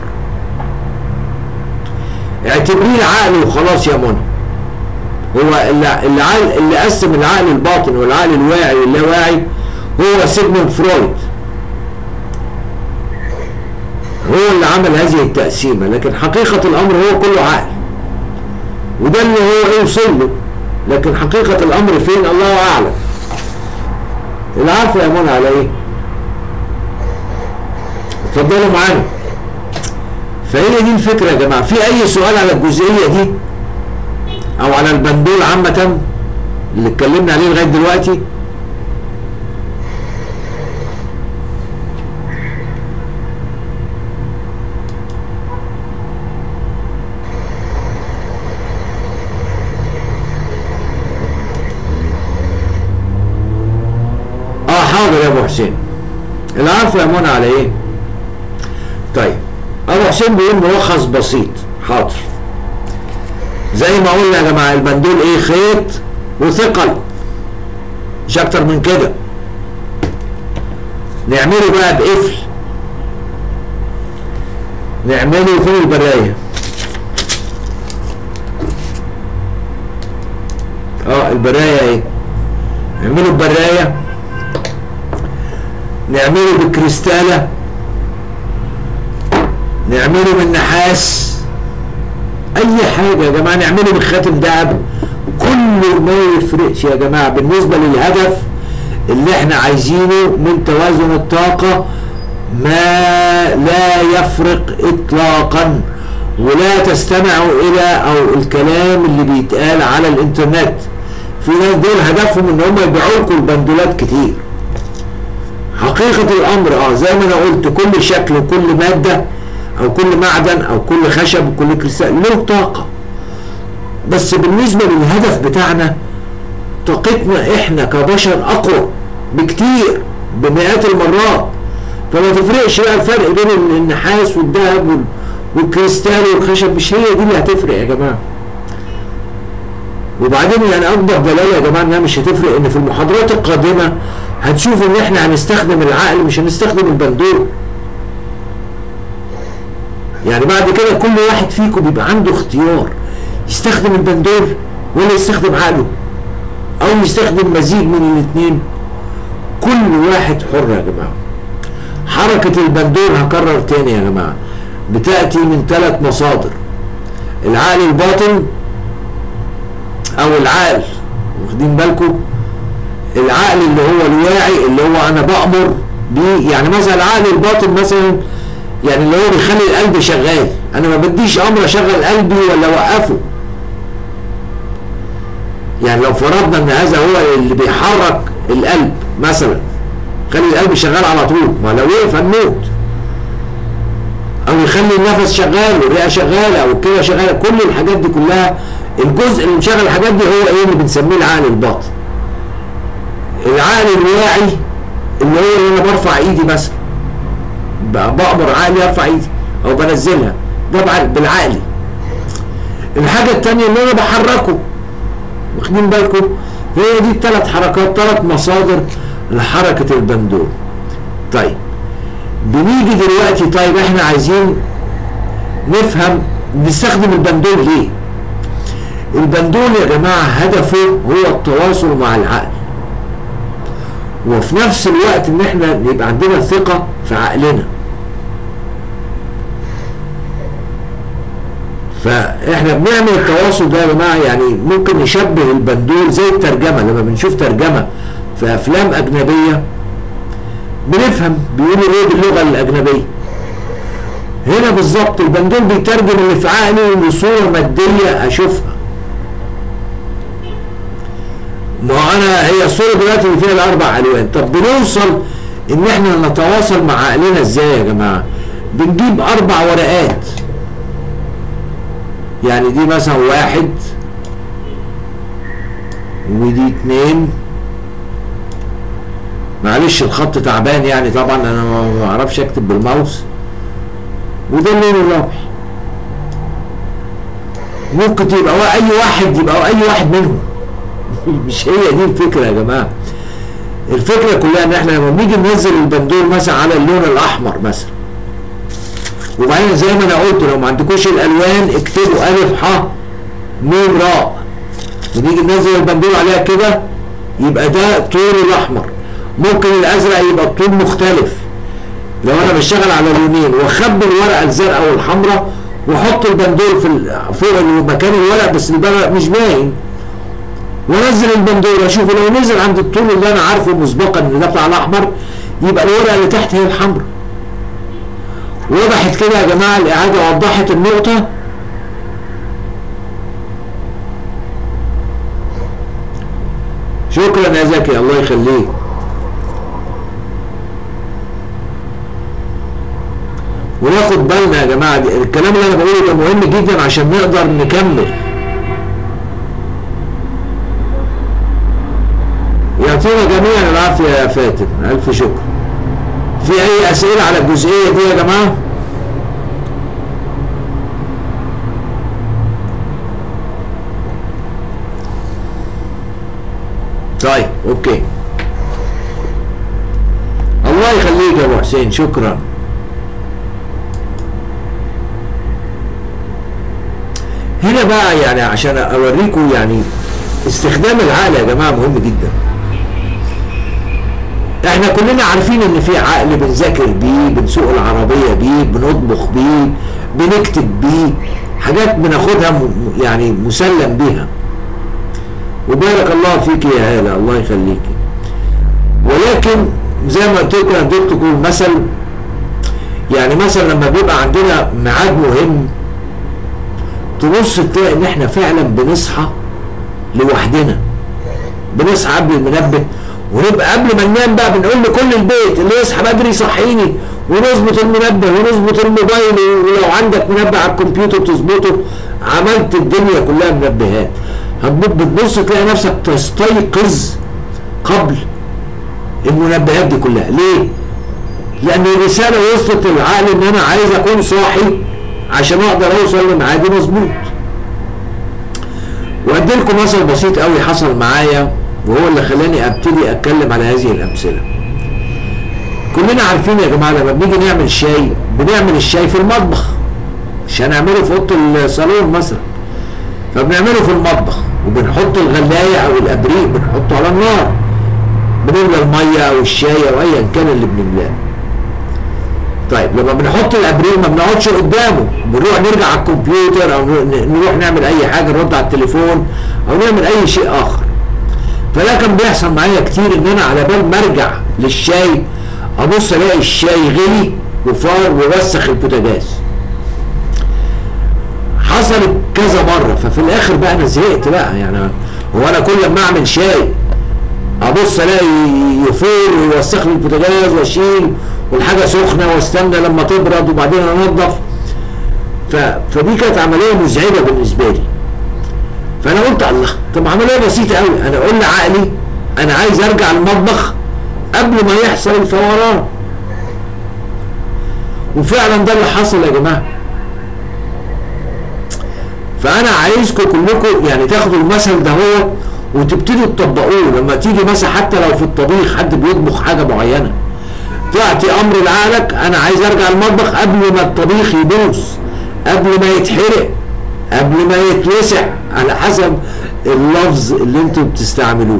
اعتبريه العقل وخلاص يا منى هو اللي اللي, عقل- اللي قسم العقل الباطن والعقل الواعي واللاواعي هو سيجموند فرويد هو اللي عمل هذه التقسيمه لكن حقيقه الامر هو كله عقل وده اللي هو يوصل له لكن حقيقه الامر فين الله اعلم العفو يا منى على ايه اتفضلوا معانا فهي دي الفكره يا جماعه في اي سؤال على الجزئيه دي او على البندول عامه اللي اتكلمنا عليه لغايه دلوقتي اه حاضر يا ابو حسين العفو يا منى على ايه طيب ابو حسين بيقول ملخص بسيط حاضر زي ما قلنا يا جماعه البندول ايه خيط وثقل مش اكتر من كده نعمله بقى بقفل نعمله فين البرايه اه البرايه ايه نعمله ببرايه نعمله بكريستالة نعمله من نحاس اي حاجة يا جماعة نعمله من خاتم دهب كله ما يفرقش يا جماعة بالنسبة للهدف اللي احنا عايزينه من توازن الطاقة ما لا يفرق اطلاقا ولا تستمعوا الى او الكلام اللي بيتقال على الانترنت في ناس دول هدفهم ان هم يبيعوا لكم البندولات كتير حقيقة الأمر اه زي ما أنا قلت كل شكل وكل مادة أو كل معدن أو كل خشب وكل كريستال له طاقة بس بالنسبة للهدف بتاعنا طاقتنا إحنا كبشر أقوى بكتير بمئات المرات فما تفرقش بقى الفرق بين النحاس والذهب وال- والكريستال والخشب مش هي دي اللي هتفرق يا جماعة وبعدين يعني اكبر دلاله يا جماعه انها مش هتفرق ان في المحاضرات القادمه هتشوفوا ان احنا هنستخدم العقل مش هنستخدم البندول يعني بعد كده كل واحد فيكم بيبقى عنده اختيار يستخدم البندول ولا يستخدم عقله او يستخدم مزيج من الاثنين كل واحد حر يا جماعه حركه البندول هكرر تاني يا جماعه بتاتي من ثلاث مصادر العقل الباطن او العقل واخدين بالكم العقل اللي هو الواعي اللي هو انا بامر بيه يعني مثلا العقل الباطن مثلا يعني اللي هو بيخلي القلب شغال انا ما بديش امر اشغل قلبي ولا اوقفه يعني لو فرضنا ان هذا هو اللي بيحرك القلب مثلا خلي القلب شغال على طول ما لو وقف هنموت او يخلي النفس شغال والرئه شغاله او الكلى شغاله كل الحاجات دي كلها الجزء اللي مشغل الحاجات دي هو ايه اللي بنسميه العقل الباطن العقل الواعي اللي هو اللي انا برفع ايدي مثلا بامر عقلي ارفع ايدي او بنزلها ده بالعقلي الحاجه الثانيه اللي انا بحركه واخدين بالكم هي دي الثلاث حركات ثلاث مصادر لحركه البندول طيب بنيجي دلوقتي طيب احنا عايزين نفهم نستخدم البندول ليه البندول يا جماعة هدفه هو التواصل مع العقل وفي نفس الوقت ان احنا يبقى عندنا ثقة في عقلنا فاحنا بنعمل التواصل ده يا جماعة يعني ممكن نشبه البندول زي الترجمة لما بنشوف ترجمة في افلام اجنبية بنفهم بيقولوا ايه باللغه الاجنبيه هنا بالظبط البندول بيترجم اللي في عقلي لصوره ماديه اشوفها ما انا هي الصوره دلوقتي اللي فيها الاربع الوان طب بنوصل ان احنا نتواصل مع عقلنا ازاي يا جماعه بنجيب اربع ورقات يعني دي مثلا واحد ودي اتنين معلش الخط تعبان يعني طبعا انا ما اعرفش اكتب بالماوس وده اللون الرابح ممكن تبقى اي واحد يبقى اي واحد منهم مش هي دي الفكره يا جماعه الفكره كلها ان احنا لما بنيجي ننزل البندول مثلا على اللون الاحمر مثلا وبعدين زي ما انا قلت لو ما عندكوش الالوان اكتبوا الف ح ميم راء بنيجي ننزل البندول عليها كده يبقى ده طول الاحمر ممكن الازرق يبقى الطول مختلف لو انا بشتغل على لونين واخبي الورقه الزرقاء والحمراء واحط البندول في فوق مكان الورق بس الورق مش باين وانزل البندول اشوف لو نزل عند الطول اللي انا عارفه مسبقا ان ده بتاع الاحمر يبقى الورقه اللي تحت هي الحمراء وضحت كده يا جماعه الاعاده وضحت النقطه شكرا يا زكي الله يخليك وناخد بالنا يا جماعه دي الكلام اللي انا بقوله ده مهم جدا عشان نقدر نكمل يعطينا جميعا العافيه يا فاتن الف شكر في اي اسئله على الجزئيه دي يا جماعه طيب اوكي الله يخليك يا ابو حسين شكرا هنا بقى يعني عشان اوريكم يعني استخدام العقل يا جماعه مهم جدا احنا كلنا عارفين ان في عقل بنذاكر بيه بنسوق العربيه بيه بنطبخ بيه بنكتب بيه حاجات بناخدها يعني مسلم بيها وبارك الله فيك يا هاله الله يخليكي ولكن زي ما قلت لكم انا اديتكم مثل يعني مثلا لما بيبقى عندنا ميعاد مهم تبص تلاقي ان احنا فعلا بنصحى لوحدنا بنصحى قبل المنبه ونبقى قبل ما ننام بقى بنقول لكل البيت اللي يصحى بدري يصحيني ونظبط المنبه ونظبط الموبايل ولو عندك منبه على الكمبيوتر تظبطه عملت الدنيا كلها منبهات بتبص تلاقي نفسك تستيقظ قبل المنبهات دي كلها ليه؟ لأن الرسالة وصلت للعقل إن أنا عايز أكون صاحي عشان اقدر اوصل لميعادي مظبوط وادي لكم مثل بسيط قوي حصل معايا وهو اللي خلاني ابتدي اتكلم على هذه الامثله كلنا عارفين يا جماعه لما بنيجي نعمل شاي بنعمل الشاي في المطبخ مش هنعمله في اوضه الصالون مثلا فبنعمله في المطبخ وبنحط الغلايه او الابريق بنحطه على النار بنملى الميه او الشاي او ايا كان اللي بنملاه طيب لما بنحط الابريل ما بنقعدش قدامه بنروح نرجع على الكمبيوتر او نروح نعمل اي حاجه نرد على التليفون او نعمل اي شيء اخر فده كان بيحصل معايا كتير ان انا على بال ما ارجع للشاي ابص الاقي الشاي غلي وفار ووسخ البوتاجاز حصلت كذا مره ففي الاخر بقى انا زهقت بقى يعني هو انا كل ما اعمل شاي ابص الاقي يفور ويوسخ لي البوتاجاز واشيل والحاجه سخنه واستنى لما تبرد وبعدين انضف ف... فدي كانت عمليه مزعجه بالنسبه لي فانا قلت الله طب عمليه بسيطه قوي انا اقول لعقلي انا عايز ارجع المطبخ قبل ما يحصل الفوران وفعلا ده اللي حصل يا جماعه فانا عايزكم كلكم يعني تاخدوا المثل ده هو وتبتدوا تطبقوه لما تيجي مثلا حتى لو في الطبيخ حد بيطبخ حاجه معينه تعطي امر لعقلك انا عايز ارجع المطبخ قبل ما الطبيخ يبوظ قبل ما يتحرق قبل ما يتلسع على حسب اللفظ اللي انتوا بتستعملوه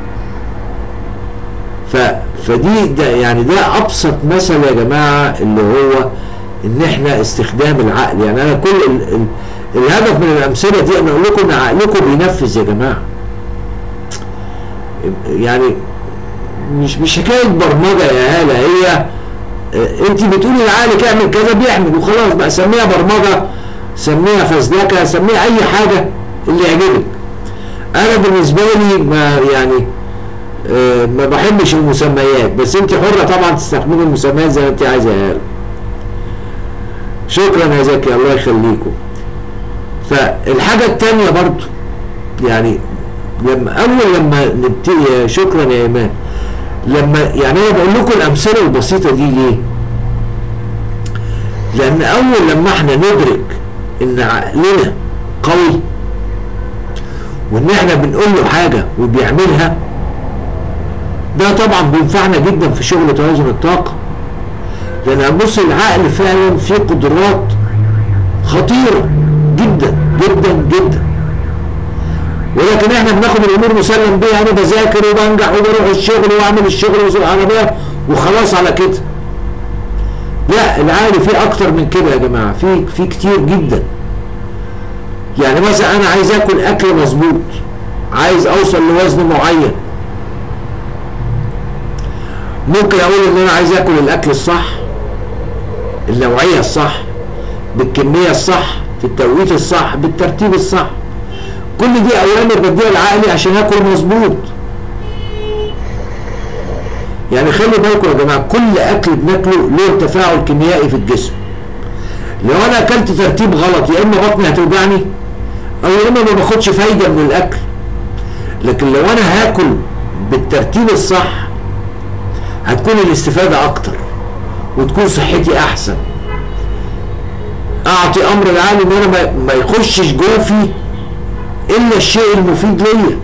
ف فدي ده يعني ده ابسط مثل يا جماعه اللي هو ان احنا استخدام العقل يعني انا كل ال ال الهدف من الامثله دي ان اقول لكم ان عقلكم بينفذ يا جماعه يعني مش مش حكايه برمجه يا هاله هي انت بتقولي لعقلك اعمل كذا بيعمل وخلاص بقى سميها برمجه سميها فزلكه سميها اي حاجه اللي يعجبك انا بالنسبه لي ما يعني آه ما بحبش المسميات بس انت حره طبعا تستخدمي المسميات زي ما انت عايزه يا هاله شكرا يا زكي الله يخليكم فالحاجه الثانيه برضو يعني لما اول لما نبتدي شكرا يا ايمان لما يعني انا بقول لكم الامثله البسيطه دي ليه؟ لان اول لما احنا ندرك ان عقلنا قوي وان احنا بنقول له حاجه وبيعملها ده طبعا بينفعنا جدا في شغل توازن الطاقه لان هنبص العقل فعلا فيه قدرات خطيره جدا جدا جدا ولكن احنا بناخد الامور مسلم بيها انا بذاكر وبنجح وبروح الشغل واعمل الشغل واسوق عربيه وخلاص على كده لا العقل فيه اكتر من كده يا جماعه في في كتير جدا يعني مثلا انا عايز اكل اكل مظبوط عايز اوصل لوزن معين ممكن اقول ان انا عايز اكل الاكل الصح النوعيه الصح بالكميه الصح في التوقيت الصح بالترتيب الصح كل دي اوامر بديها لعقلي عشان اكل مظبوط يعني خلي بالكم يا جماعه كل اكل بناكله له تفاعل كيميائي في الجسم لو انا اكلت ترتيب غلط يا اما بطني هتوجعني او يا اما ما باخدش فايده من الاكل لكن لو انا هاكل بالترتيب الصح هتكون الاستفاده اكتر وتكون صحتي احسن اعطي امر العقل ان انا ما يخشش جوفي الا الشيء المفيد ليا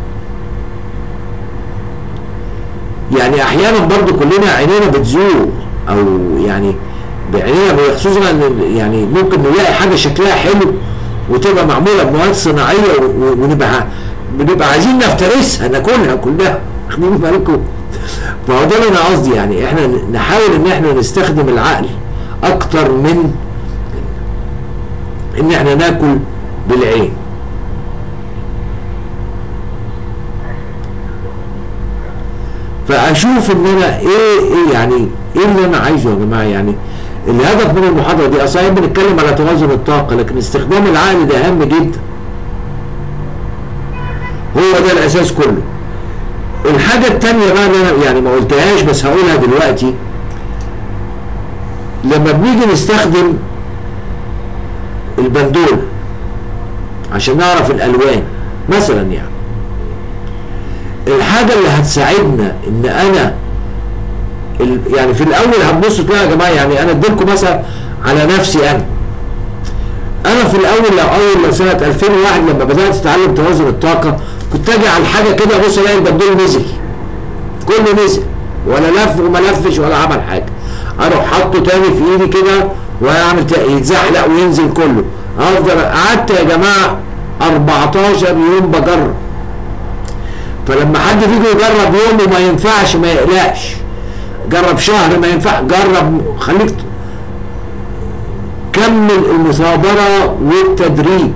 يعني احيانا برضو كلنا عينينا بتزوغ او يعني بعينينا خصوصا يعني ممكن نلاقي حاجه شكلها حلو وتبقى معموله بمواد صناعيه ونبقى بنبقى عايزين نفترسها ناكلها كلها واخدين بالكم فهو ده اللي انا قصدي يعني احنا نحاول ان احنا نستخدم العقل اكتر من ان احنا ناكل بالعين فاشوف ان انا ايه ايه يعني ايه اللي انا عايزه يا جماعه يعني الهدف من المحاضره دي اصلا بنتكلم على توازن الطاقه لكن استخدام العقل ده اهم جدا هو ده الاساس كله الحاجه الثانيه بقى اللي انا يعني ما قلتهاش بس هقولها دلوقتي لما بنيجي نستخدم البندول عشان نعرف الالوان مثلا يعني الحاجة اللي هتساعدنا ان انا يعني في الاول هتبصوا تلاقوا يا جماعة يعني انا اديلكم مثلا على نفسي انا انا في الاول لو اول لو سنة 2001 لما بدأت اتعلم توازن الطاقة كنت اجي على الحاجة كده ابص الاقي البندول نزل كله نزل ولا لف وما لفش ولا عمل حاجة اروح حاطه تاني في ايدي كده واعمل يتزحلق وينزل كله افضل قعدت يا جماعة 14 يوم بجرب فلما حد فيكم يجرب يوم وما ينفعش ما يقلقش جرب شهر ما ينفع جرب خليك كمل المثابرة والتدريب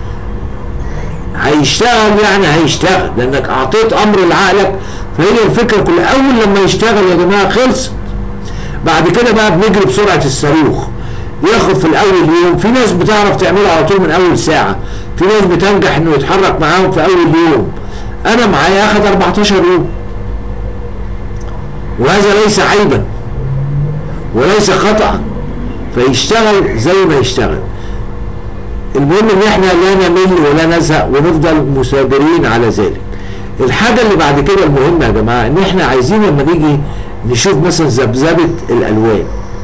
هيشتغل يعني هيشتغل لانك اعطيت امر لعقلك فهي الفكرة كلها اول لما يشتغل يا جماعة خلصت بعد كده بقى بنجري بسرعة الصاروخ ياخد في الاول يوم في ناس بتعرف تعمله على طول من اول ساعة في ناس بتنجح انه يتحرك معاهم في اول يوم انا معايا اخد 14 يوم وهذا ليس عيبا وليس خطأ فيشتغل زي ما يشتغل المهم ان احنا لا نمل ولا نزهق ونفضل مثابرين على ذلك الحاجة اللي بعد كده المهمة يا جماعة ان احنا عايزين لما نيجي نشوف مثلا ذبذبة الالوان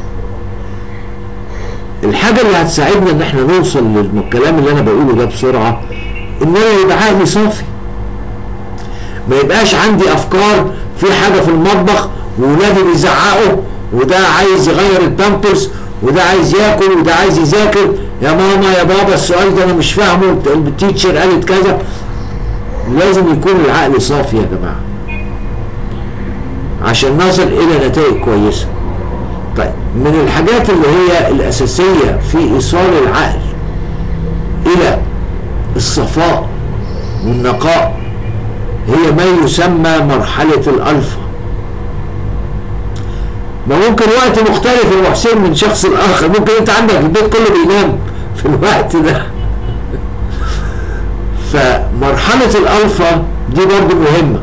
الحاجة اللي هتساعدنا ان احنا نوصل للكلام اللي انا بقوله ده بسرعة ان انا يبقى عقلي صافي ما يبقاش عندي افكار في حاجة في المطبخ وولادي بيزعقوا وده عايز يغير البامبرز وده عايز ياكل وده عايز يذاكر يا ماما يا بابا السؤال ده انا مش فاهمه التيتشر قالت كذا لازم يكون العقل صافي يا جماعه عشان نصل الى نتائج كويسه طيب من الحاجات اللي هي الاساسيه في ايصال العقل الى الصفاء والنقاء هي ما يسمى مرحله الالفا ما ممكن وقت مختلف يا حسين من شخص لاخر ممكن انت عندك البيت كله بينام في الوقت ده فمرحلة الألفا دي برضو مهمة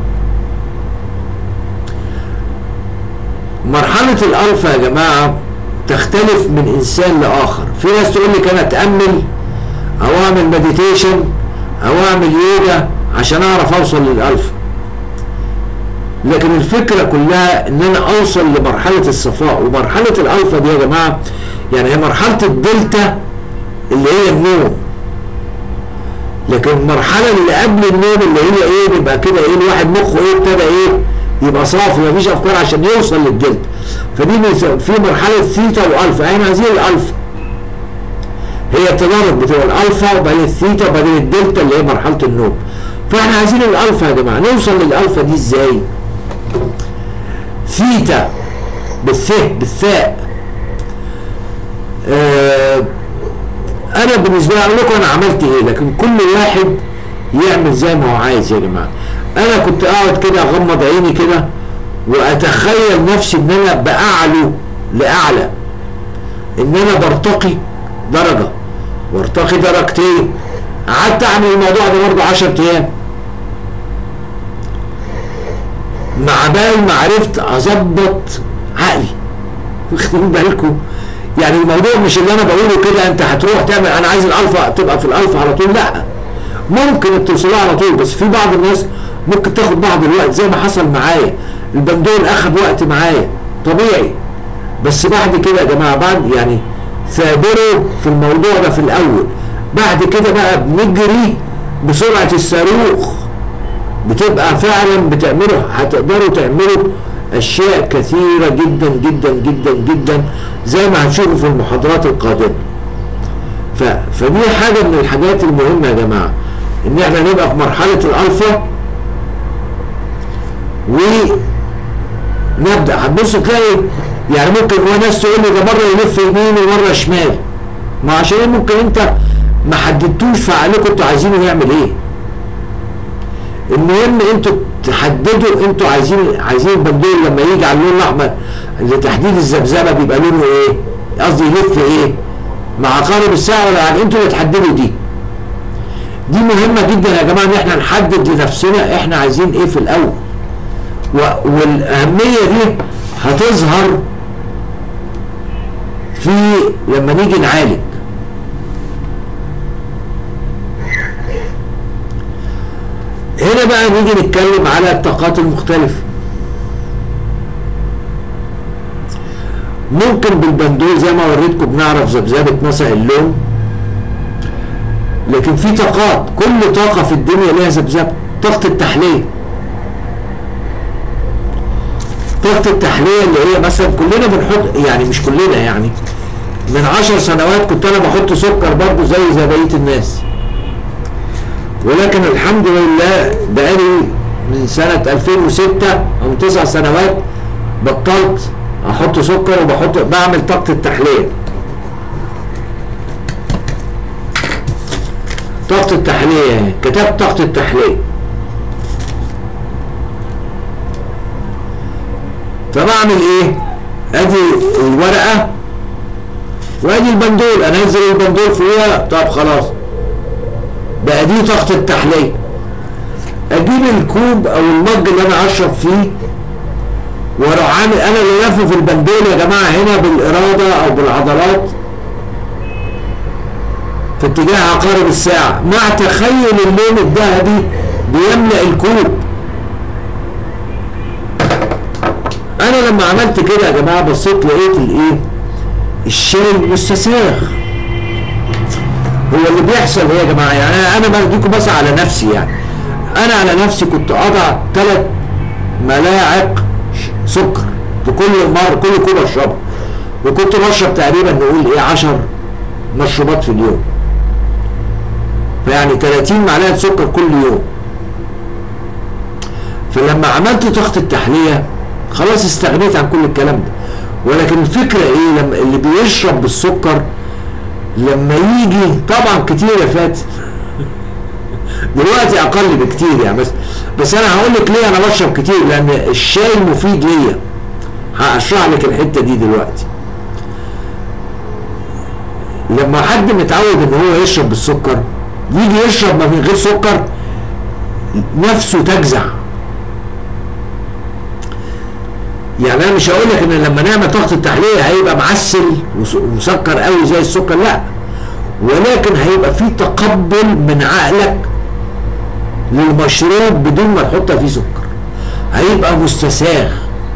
مرحلة الألفا يا جماعة تختلف من إنسان لآخر في ناس تقول لك أنا أتأمل أو أعمل مديتيشن أو أعمل يوجا عشان أعرف أوصل للألفا لكن الفكرة كلها ان انا اوصل لمرحلة الصفاء ومرحلة الالفا دي يا جماعة يعني هي مرحلة الدلتا اللي هي النوم لكن المرحلة اللي قبل النوم اللي هي ايه بيبقى كده ايه الواحد مخه ايه ابتدى ايه يبقى صافي مفيش افكار عشان يوصل للدلتا فدي في مرحلة ثيتا والفا احنا عايزين الالفا هي التدرج بتبقى الالفا وبعدين الثيتا وبعدين الدلتا اللي هي مرحلة النوم فاحنا عايزين الالفا يا جماعة نوصل للالفا دي ازاي؟ ثيتا بالثاء بالثاء آه انا بالنسبه لي اقول لكم انا عملت ايه لكن كل واحد يعمل زي ما هو عايز يا جماعه انا كنت اقعد كده اغمض عيني كده واتخيل نفسي ان انا باعلو لاعلى ان انا برتقي درجه وارتقي درجتين قعدت اعمل الموضوع ده برضه 10 ايام مع بال ما عرفت اظبط عقلي واخدين بالكم يعني الموضوع مش اللي انا بقوله كده انت هتروح تعمل انا عايز الالفا تبقى في الالفا على طول لا ممكن توصلها على طول بس في بعض الناس ممكن تاخد بعض الوقت زي ما حصل معايا البندول اخد وقت معايا طبيعي بس بعد كده يا جماعه بعد يعني ثابروا في الموضوع ده في الاول بعد كده بقى بنجري بسرعه الصاروخ بتبقى فعلا بتعملوا هتقدروا تعملوا اشياء كثيرة جدا جدا جدا جدا زي ما هتشوفوا في المحاضرات القادمة ف... فدي حاجة من الحاجات المهمة يا جماعة ان احنا نبقى في مرحلة الالفا ونبدأ هتبص تلاقي يعني ممكن هو ناس تقول لي ده مرة يلف يمين ومرة شمال ما عشان ممكن انت ما حددتوش في عقلكم انتوا عايزينه يعمل ايه المهم انتوا تحددوا انتوا عايزين عايزين البندول لما يجي على اللون الاحمر لتحديد الذبذبه بيبقى لونه ايه؟ قصدي يلف ايه؟ مع عقارب الساعه ولا يعني انتوا اللي تحددوا دي. دي مهمه جدا يا جماعه ان احنا نحدد لنفسنا احنا عايزين ايه في الاول. والاهميه دي هتظهر في لما نيجي نعالج. هنا بقى نيجي نتكلم على الطاقات المختلفة ممكن بالبندول زي ما وريتكم بنعرف ذبذبة مثلا اللون لكن في طاقات كل طاقة في الدنيا لها ذبذبة طاقة التحلية طاقة التحلية اللي هي مثلا كلنا بنحط يعني مش كلنا يعني من عشر سنوات كنت انا بحط سكر برضه زي زي بقية الناس ولكن الحمد لله بقالي من سنة 2006 أو تسع سنوات بطلت أحط سكر وبحط بعمل طاقة التحلية طاقة التحلية كتبت طاقة التحلية فبعمل ايه؟ ادي الورقة وادي البندول انزل البندول فيها طب خلاص بقى دي طاقة التحلية اجيب الكوب او المج اللي انا اشرب فيه واروح عامل انا اللي لافه في البندول يا جماعه هنا بالاراده او بالعضلات في اتجاه عقارب الساعه مع تخيل اللون الذهبي بيملا الكوب انا لما عملت كده يا جماعه بصيت لقيت الايه الشاي مستساغ هو اللي بيحصل ايه يا جماعه يعني انا انا بديكم بس على نفسي يعني انا على نفسي كنت اضع ثلاث ملاعق ش- سكر في كل مره كل كوب اشربه وكنت بشرب تقريبا نقول ايه 10 مشروبات في اليوم فيعني 30 معلقه سكر كل يوم فلما عملت ضغط التحليه خلاص استغنيت عن كل الكلام ده ولكن الفكره ايه لما اللي بيشرب بالسكر لما يجي طبعا كتير يا فاتن دلوقتي اقل بكتير يعني بس بس انا هقول لك ليه انا بشرب كتير لان الشاي مفيد ليا هشرح لك الحته دي دلوقتي لما حد متعود ان هو يشرب بالسكر يجي يشرب من غير سكر نفسه تجزع يعني انا مش هقول لك ان لما نعمل ضغط التحليه هيبقى معسل وس- ومسكر قوي زي السكر لا ولكن هيبقى في تقبل من عقلك للمشروب بدون ما تحط فيه سكر هيبقى مستساغ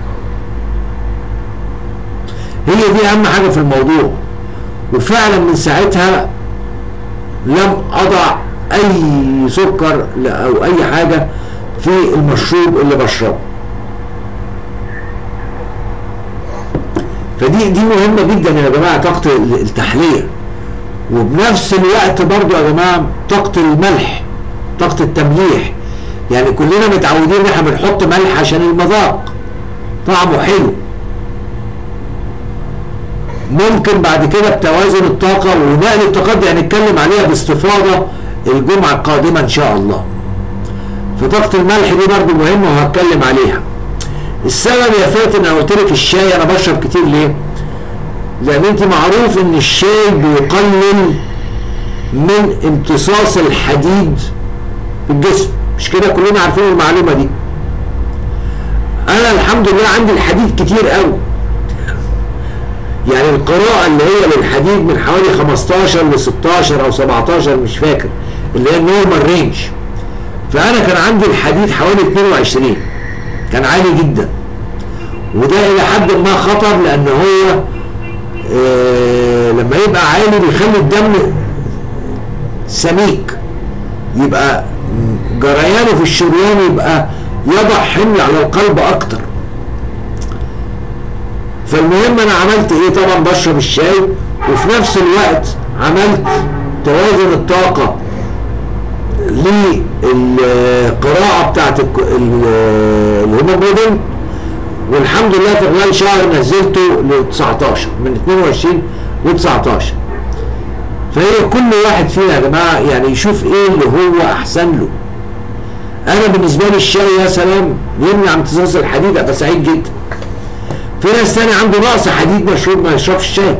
هي دي اهم حاجه في الموضوع وفعلا من ساعتها لم اضع اي سكر لا- او اي حاجه في المشروب اللي بشربه فدي دي مهمه جدا يا جماعه طاقه التحليه وبنفس الوقت برضو يا جماعه طاقه الملح طاقه التمليح يعني كلنا متعودين ان احنا بنحط ملح عشان المذاق طعمه حلو ممكن بعد كده بتوازن الطاقه ونقل الطاقات دي هنتكلم عليها باستفاضه الجمعه القادمه ان شاء الله فطاقه الملح دي برضو مهمه وهتكلم عليها السبب يا فاتن انا قلت لك الشاي انا بشرب كتير ليه؟ لان انت معروف ان الشاي بيقلل من امتصاص الحديد في الجسم مش كده كلنا عارفين المعلومه دي انا الحمد لله عندي الحديد كتير قوي يعني القراءة اللي هي للحديد من حوالي 15 ل 16 او 17 مش فاكر اللي هي النورمال رينج فانا كان عندي الحديد حوالي 22 كان عالي جدا وده الى حد ما خطر لان هو آه لما يبقى عالي بيخلي الدم سميك يبقى جريانه في الشريان يبقى يضع حمل على القلب اكتر فالمهم انا عملت ايه طبعا بشرب الشاي وفي نفس الوقت عملت توازن الطاقة للقراءة بتاعت الك- ال- الهيموجلوبين والحمد لله في خلال شهر نزلته ل 19 من 22 ل 19 فهي كل واحد فينا يا جماعه يعني يشوف ايه اللي هو احسن له انا بالنسبه لي الشاي يا سلام يمنع امتصاص الحديد ابقى سعيد جدا في ناس تاني عنده نقص حديد مشروب ما يشربش شاي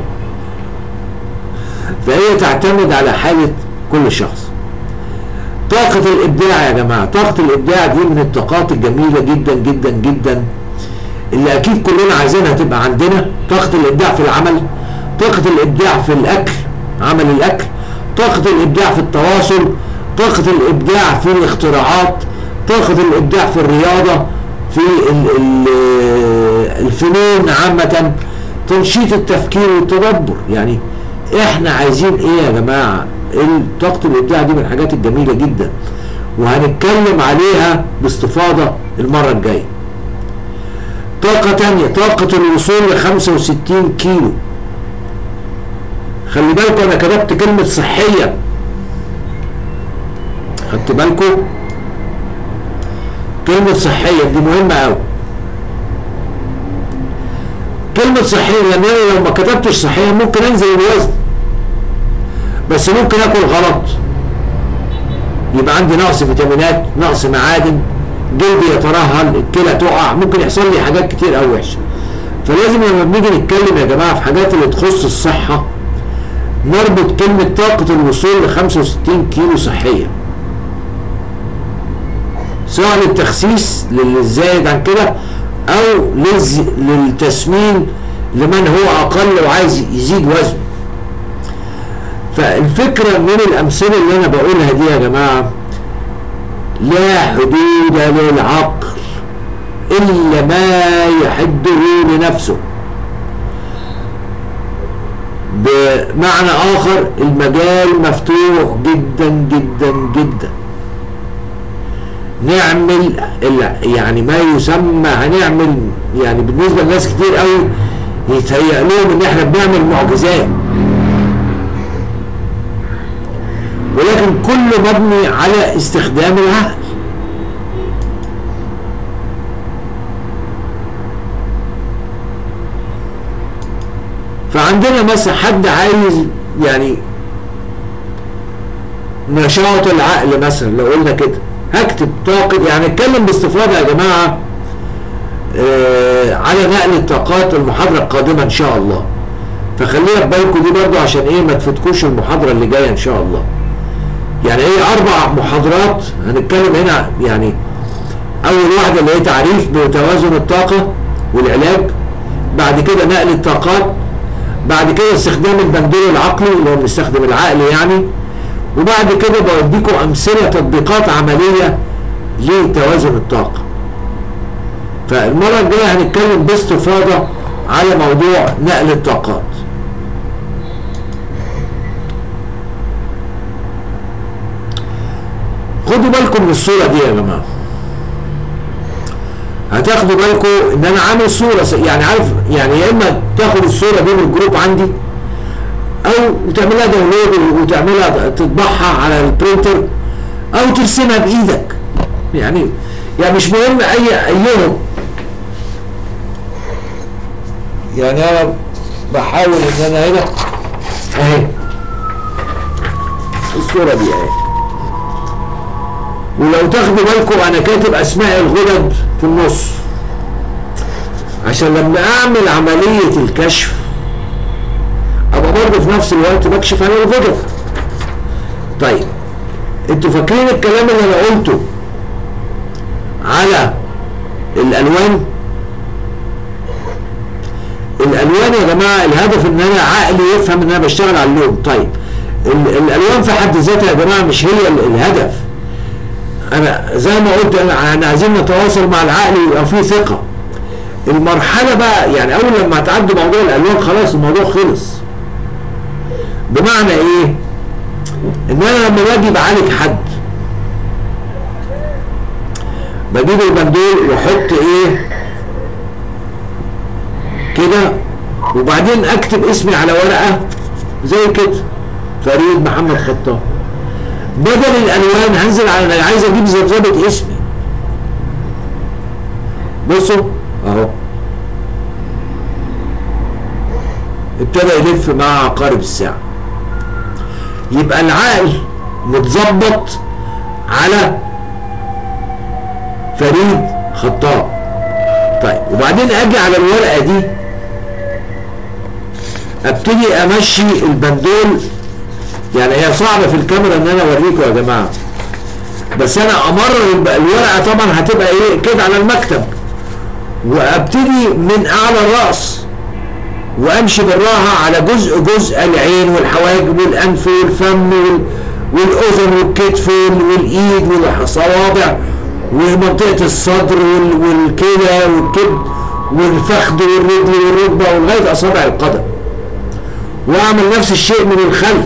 فهي تعتمد على حاله كل شخص طاقة الإبداع يا جماعة طاقة الإبداع دي من الطاقات الجميلة جدا جدا جدا اللي أكيد كلنا عايزينها تبقى عندنا طاقة الإبداع في العمل طاقة الإبداع في الأكل عمل الأكل طاقة الإبداع في التواصل طاقة الإبداع في الاختراعات طاقة الإبداع في الرياضة في ال- ال- الفنون عامة تنشيط التفكير والتدبر يعني احنا عايزين ايه يا جماعة ال- طاقة الإبداع دي من الحاجات الجميلة جدا وهنتكلم عليها باستفاضة المرة الجاية طاقة تانية طاقة الوصول ل 65 كيلو خلي بالكم انا كتبت كلمة صحية خدت بالكم كلمة صحية دي مهمة قوي كلمة صحية لان انا لو ما كتبتش صحية ممكن انزل الوزن بس ممكن اكل غلط يبقى عندي نقص فيتامينات نقص معادن جلدي يترهل الكلى تقع ممكن يحصل لي حاجات كتير قوي وحشه فلازم لما بنيجي نتكلم يا جماعه في حاجات اللي تخص الصحه نربط كلمه طاقه الوصول ل 65 كيلو صحيه سواء للتخسيس للي زايد عن كده او للز... للتسمين لمن هو اقل وعايز يزيد وزنه فالفكرة من الامثلة اللي انا بقولها دي يا جماعة لا حدود للعقل الا ما يحده لنفسه بمعنى اخر المجال مفتوح جدا جدا جدا نعمل يعني ما يسمى هنعمل يعني بالنسبه لناس كتير قوي يتهيأ لهم ان احنا بنعمل معجزات ولكن كله مبني على استخدام العقل فعندنا مثلا حد عايز يعني نشاط العقل مثلا لو قلنا كده هكتب طاقة يعني اتكلم باستفاضة يا جماعة آه على نقل الطاقات المحاضرة القادمة ان شاء الله فخلينا في بالكم دي برضو عشان ايه ما تفوتكوش المحاضرة اللي جاية ان شاء الله يعني ايه اربع محاضرات هنتكلم هنا يعني اول واحدة اللي هي تعريف بتوازن الطاقة والعلاج بعد كده نقل الطاقات بعد كده استخدام البندول العقلي اللي هو بنستخدم العقل يعني وبعد كده بوديكم امثله تطبيقات عمليه لتوازن الطاقه فالمره الجايه هنتكلم باستفاضه على موضوع نقل الطاقات خدوا بالكم من الصوره دي يا جماعه هتاخدوا بالكم ان انا عامل صوره يعني عارف يعني يا اما تاخد الصوره دي من الجروب عندي او تعملها داونلود وتعملها تطبعها على البرينتر او ترسمها بايدك يعني يعني مش مهم اي ايهم يعني انا بحاول ان انا هنا اهي الصوره دي اهي ولو تاخدوا بالكم انا كاتب اسماء الغدد في النص عشان لما اعمل عملية الكشف ابقى برضه في نفس الوقت بكشف عن الغدد طيب انتوا فاكرين الكلام اللي انا قلته على الالوان الالوان يا جماعه الهدف ان انا عقلي يفهم ان انا بشتغل على اللون طيب الالوان في حد ذاتها يا جماعه مش هي الهدف انا زي ما قلت انا عايزين نتواصل مع العقل ويبقى في ثقه المرحله بقى يعني اول لما تعدوا موضوع الالوان خلاص الموضوع خلص بمعنى ايه ان انا لما باجي بعالج حد بجيب البندول واحط ايه كده وبعدين اكتب اسمي على ورقه زي كده فريد محمد خطاب بدل الالوان هنزل على انا عايز اجيب ذبذبه اسمي بصوا اهو ابتدى يلف مع عقارب الساعه يبقى العقل متظبط على فريد خطاب طيب وبعدين اجي على الورقه دي ابتدي امشي البندول يعني هي صعبه في الكاميرا ان انا اوريكم يا جماعه بس انا امرر الورقه طبعا هتبقى ايه كده على المكتب وابتدي من اعلى الراس وامشي بالراحه على جزء جزء العين والحواجب والانف والفم والاذن والكتف والايد والصوابع ومنطقه الصدر والكلى والكبد والفخذ والرجل والركبه ولغايه اصابع القدم واعمل نفس الشيء من الخلف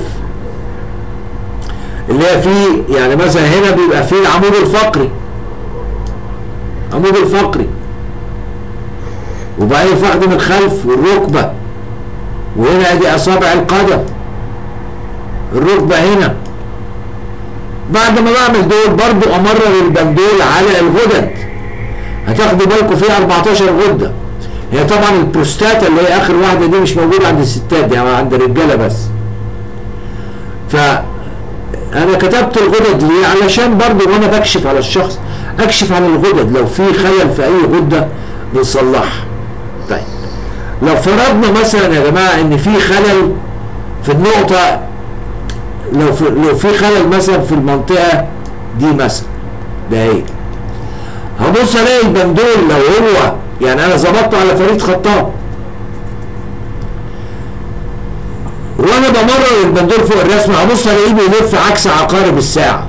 اللي هي في يعني مثلا هنا بيبقى فيه العمود الفقري العمود الفقري وبعدين الفخذ من الخلف والركبه وهنا ادي اصابع القدم الركبه هنا بعد ما بعمل دول برضو امرر البندول على الغدد هتاخدوا بالكم فيها 14 غده هي طبعا البروستاتا اللي هي اخر واحده دي مش موجوده عند الستات دي يعني عند الرجاله بس ف انا كتبت الغدد ليه علشان برضو وانا بكشف على الشخص اكشف عن الغدد لو في خلل في اي غده نصلحها طيب لو فرضنا مثلا يا جماعه ان في خلل في النقطه لو في لو في خلل مثلا في المنطقه دي مثلا ده ايه هبص الاقي البندول لو هو يعني انا ظبطته على فريد خطاب وانا بمرر البندول فوق الرسم هبص الاقيه بيلف عكس عقارب الساعه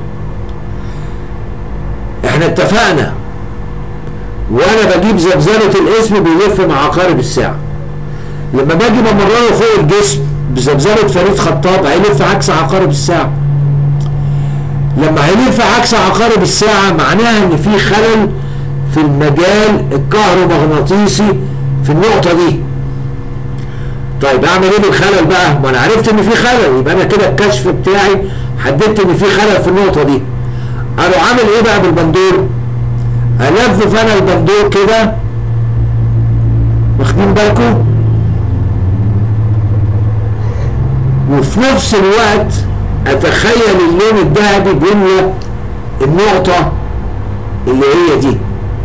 احنا اتفقنا وانا بجيب زبزبه الاسم بيلف مع عقارب الساعه لما باجي بمرره فوق الجسم بزبزبه فريد خطاب هيلف عكس عقارب الساعه لما هيلف عكس عقارب الساعه معناها ان في خلل في المجال الكهرومغناطيسي في النقطه دي طيب اعمل ايه بالخلل بقى ما انا عرفت ان في خلل يبقى انا كده الكشف بتاعي حددت ان في خلل في النقطه دي اروح عامل ايه بقى بالبندول الفف انا البندول كده واخدين بالكم وفي نفس الوقت اتخيل اللون الذهبي بيملى النقطه اللي هي دي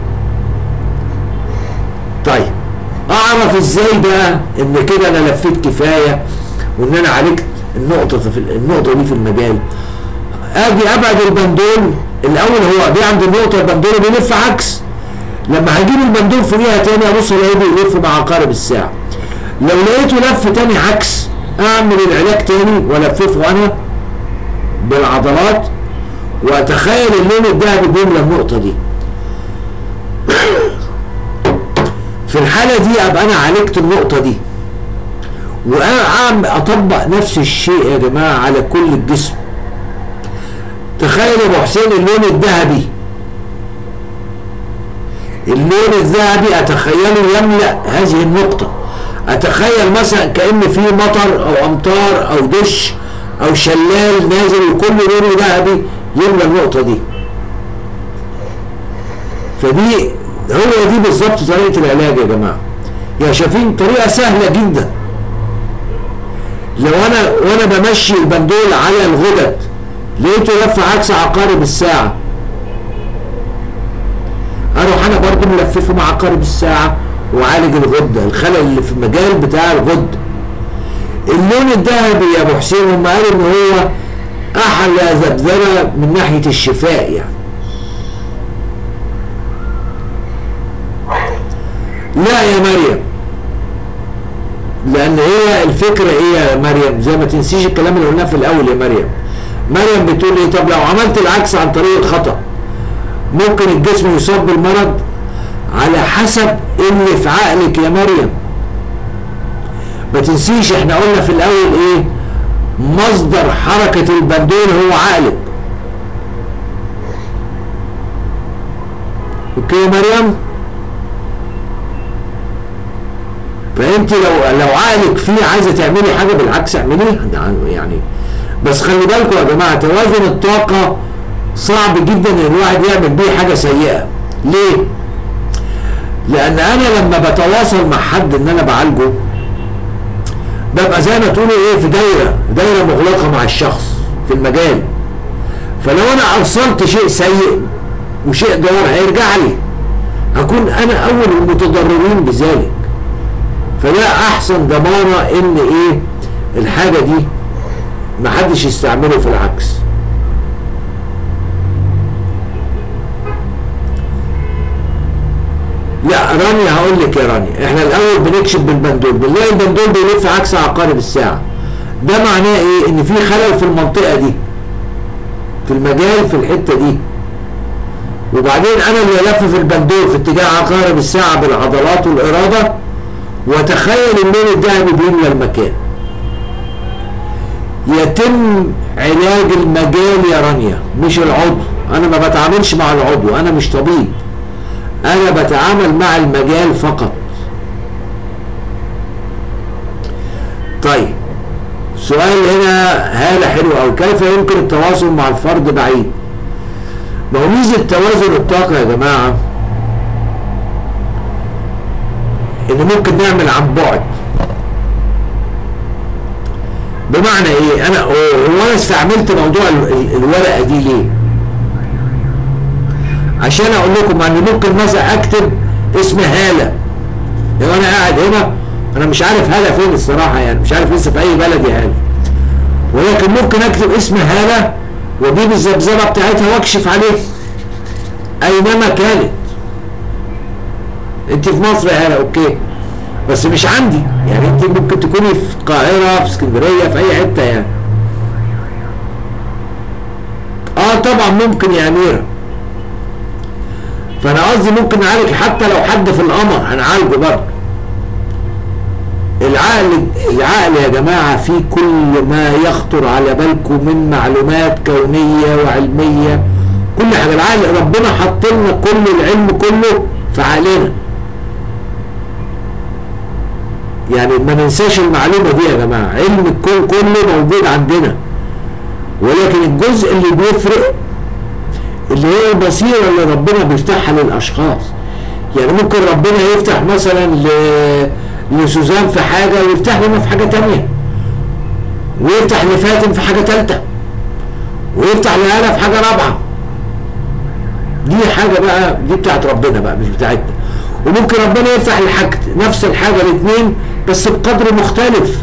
طيب اعرف ازاي بقى ان كده انا لفيت كفايه وان انا عالجت النقطه في النقطه دي في المجال اجي ابعد البندول الاول هو دي عند النقطه البندول بيلف عكس لما هجيب البندول فوقيها تاني ابص الاقيه بيلف مع عقارب الساعه لو لقيته لف تاني عكس اعمل العلاج تاني والففه انا بالعضلات واتخيل اللون الذهبي بيملى النقطه دي في الحالة دي ابقى انا عالجت النقطة دي وانا اطبق نفس الشيء يا جماعة على كل الجسم تخيل يا ابو حسين اللون الذهبي اللون الذهبي اتخيله يملأ هذه النقطة اتخيل مثلا كأن في مطر او امطار او دش او شلال نازل وكل لونه ذهبي يملأ النقطة دي فدي هو دي بالظبط طريقه العلاج يا جماعه يا شايفين طريقه سهله جدا لو انا وانا بمشي البندول على الغدد لقيته لف عكس عقارب الساعه اروح انا برضو ملففه مع عقارب الساعه وعالج الغده الخلل اللي في المجال بتاع الغده اللون الذهبي يا ابو حسين هم قالوا ان هو احلى ذبذبه من ناحيه الشفاء يعني لا يا مريم لان هي الفكرة ايه يا مريم زي ما تنسيش الكلام اللي قلناه في الاول يا مريم مريم بتقول ايه طب لو عملت العكس عن طريق الخطأ ممكن الجسم يصاب بالمرض على حسب اللي في عقلك يا مريم ما تنسيش احنا قلنا في الاول ايه مصدر حركة البندول هو عقلك اوكي يا مريم فانت لو لو عقلك فيه عايزه تعملي حاجه بالعكس اعمليها يعني بس خلي بالكم يا جماعه توازن الطاقه صعب جدا ان الواحد يعمل بيه حاجه سيئه ليه لان انا لما بتواصل مع حد ان انا بعالجه ببقى زي ما تقولوا ايه في دايره دايره مغلقه مع الشخص في المجال فلو انا ارسلت شيء سيء وشيء ضار هيرجع لي اكون انا اول المتضررين بذلك فده احسن ضمانه ان ايه الحاجه دي محدش يستعمله في العكس لا رانيا هقول لك يا رانيا احنا الاول بنكشف بالبندول بنلاقي البندول بيلف عكس عقارب الساعه ده معناه ايه ان في خلل في المنطقه دي في المجال في الحته دي وبعدين انا اللي الفف البندول في اتجاه عقارب الساعه بالعضلات والاراده وتخيل اللون الذهبي بيملى المكان يتم علاج المجال يا رانيا مش العضو انا ما بتعاملش مع العضو انا مش طبيب انا بتعامل مع المجال فقط طيب سؤال هنا هالة حلو أو كيف يمكن التواصل مع الفرد بعيد ما هو ميزة توازن الطاقة يا جماعة ان ممكن نعمل عن بعد بمعنى ايه انا هو انا استعملت موضوع الورقه دي ليه عشان اقول لكم ان ممكن مثلا اكتب اسم هاله لو انا قاعد هنا انا مش عارف هاله فين الصراحه يعني مش عارف لسه في اي بلد يا هاله ولكن ممكن اكتب اسم هاله واجيب الذبذبه بتاعتها واكشف عليه اينما كانت انت في مصر هنا اوكي بس مش عندي يعني انت ممكن تكوني في القاهره في اسكندريه في اي حته يعني اه طبعا ممكن يا اميره فانا قصدي ممكن نعالج حتى لو حد في القمر هنعالجه برضه العقل العقل يا جماعه فيه كل ما يخطر على بالكم من معلومات كونيه وعلميه كل حاجه العقل ربنا حط لنا كل العلم كله في عقلنا يعني ما ننساش المعلومه دي يا جماعه علم الكون كله موجود عندنا ولكن الجزء اللي بيفرق اللي هي البصيره اللي ربنا بيفتحها للاشخاص يعني ممكن ربنا يفتح مثلا ل... لسوزان في حاجه ويفتح لنا في حاجه تانية ويفتح لفاتن في حاجه ثالثه ويفتح لهلا في حاجه رابعه دي حاجه بقى دي بتاعت ربنا بقى مش بتاعتنا وممكن ربنا يفتح لحاجة نفس الحاجه الاثنين بس بقدر مختلف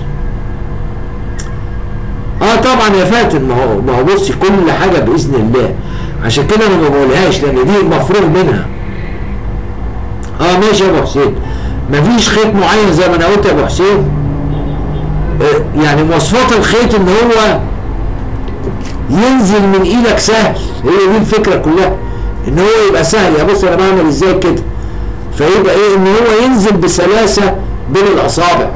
اه طبعا يا فاتن ما هو ما هو بصي كل حاجه باذن الله عشان كده انا ما بقولهاش لان دي مفروغ منها اه ماشي يا ابو حسين مفيش خيط معين زي ما انا قلت يا ابو حسين آه يعني مواصفات الخيط ان هو ينزل من ايدك سهل هي دي الفكره كلها ان هو يبقى سهل يا بص انا بعمل ازاي كده فيبقى ايه ان هو ينزل بسلاسه بين الاصابع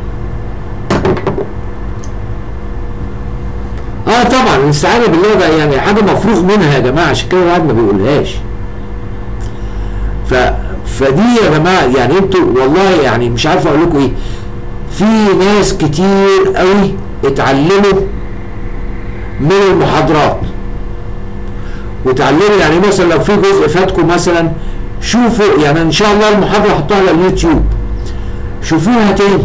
اه طبعا الاستعانه بالله ده يعني حاجه مفروغ منها يا جماعه عشان كده الواحد ما بيقولهاش ف فدي يا جماعه يعني انتوا والله يعني مش عارف اقول لكم ايه في ناس كتير قوي اتعلموا من المحاضرات وتعلموا يعني مثلا لو في جزء فاتكم مثلا شوفوا يعني ان شاء الله المحاضره حطوها على اليوتيوب شوفوها تاني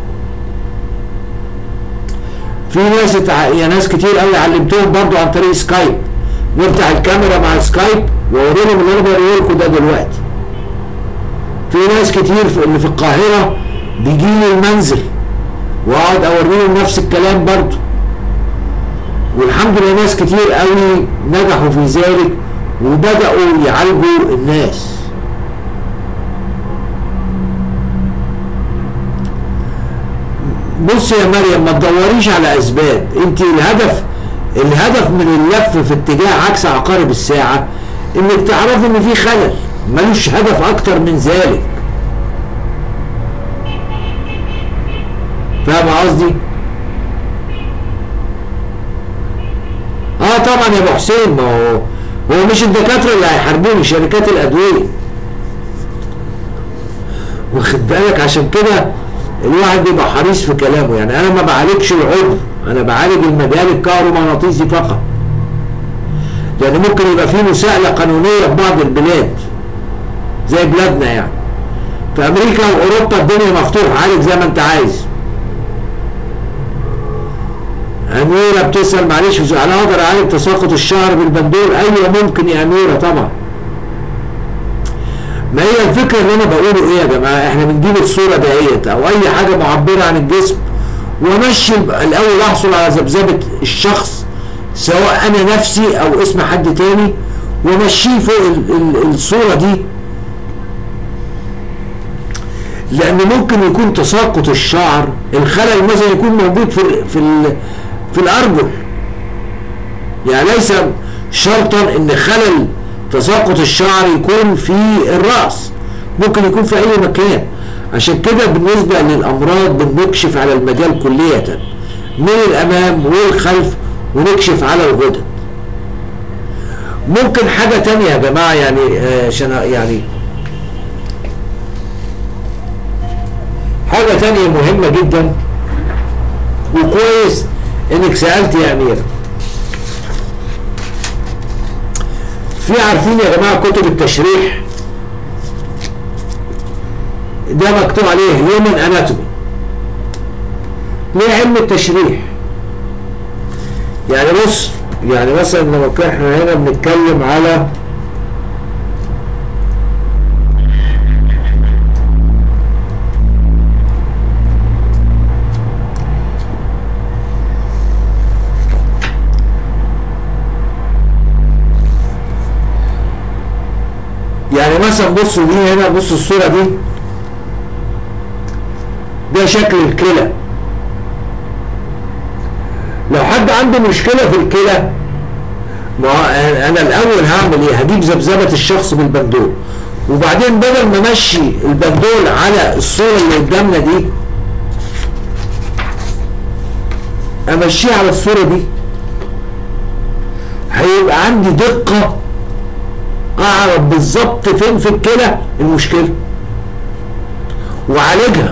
في ناس اتع... يا ناس كتير قوي علمتهم برضو عن طريق سكايب نفتح الكاميرا مع سكايب واوريهم اللي انا بوريه لكم ده دلوقتي في ناس كتير في اللي في القاهره بيجي لي المنزل واقعد اوريهم نفس الكلام برضو والحمد لله ناس كتير قوي نجحوا في ذلك وبداوا يعالجوا الناس بص يا مريم ما تدوريش على اسباب انت الهدف الهدف من اللف في اتجاه عكس عقارب الساعه انك تعرفي ان في خلل ملوش هدف اكتر من ذلك فاهم قصدي اه طبعا يا ابو حسين ما هو هو مش الدكاتره اللي هيحاربوني شركات الادويه واخد بالك عشان كده الواحد بيبقى حريص في كلامه يعني انا ما بعالجش العضو انا بعالج المجال الكهرومغناطيسي فقط لان ممكن يبقى في مساءله قانونيه في بعض البلاد زي بلادنا يعني في امريكا واوروبا الدنيا مفتوحه عالج زي ما انت عايز اميره بتسال معلش انا اقدر اعالج تساقط الشعر بالبندول ايوه ممكن يا اميره طبعا ما هي الفكره اللي انا بقوله ايه يا جماعه احنا بنجيب الصوره دهيت او اي حاجه معبره عن الجسم وامشي الاول احصل على ذبذبه الشخص سواء انا نفسي او اسم حد تاني وامشيه فوق ال ال الصوره دي لان ممكن يكون تساقط الشعر الخلل مثلا يكون موجود في ال في ال في الارجل يعني ليس شرطا ان خلل تساقط الشعر يكون في الراس ممكن يكون في اي مكان عشان كده بالنسبه للامراض بنكشف على المجال كليه من الامام والخلف ونكشف على الغدد ممكن حاجه تانية يا جماعه يعني عشان آه يعني حاجه تانية مهمه جدا وكويس انك سالت يا اميره في عارفين يا جماعه كتب التشريح ده مكتوب عليه هيومن اناتومي ليه علم التشريح يعني بص يعني مثلا لما احنا هنا بنتكلم على يعني مثلا بصوا دي هنا بصوا الصورة دي ده شكل الكلى لو حد عنده مشكلة في الكلى ما هو انا الاول هعمل ايه هجيب ذبذبة الشخص بالبندول وبعدين بدل ما امشي البندول على الصورة اللي قدامنا دي امشيه على الصورة دي هيبقى عندي دقة اعرف بالظبط فين في الكلى المشكلة وعالجها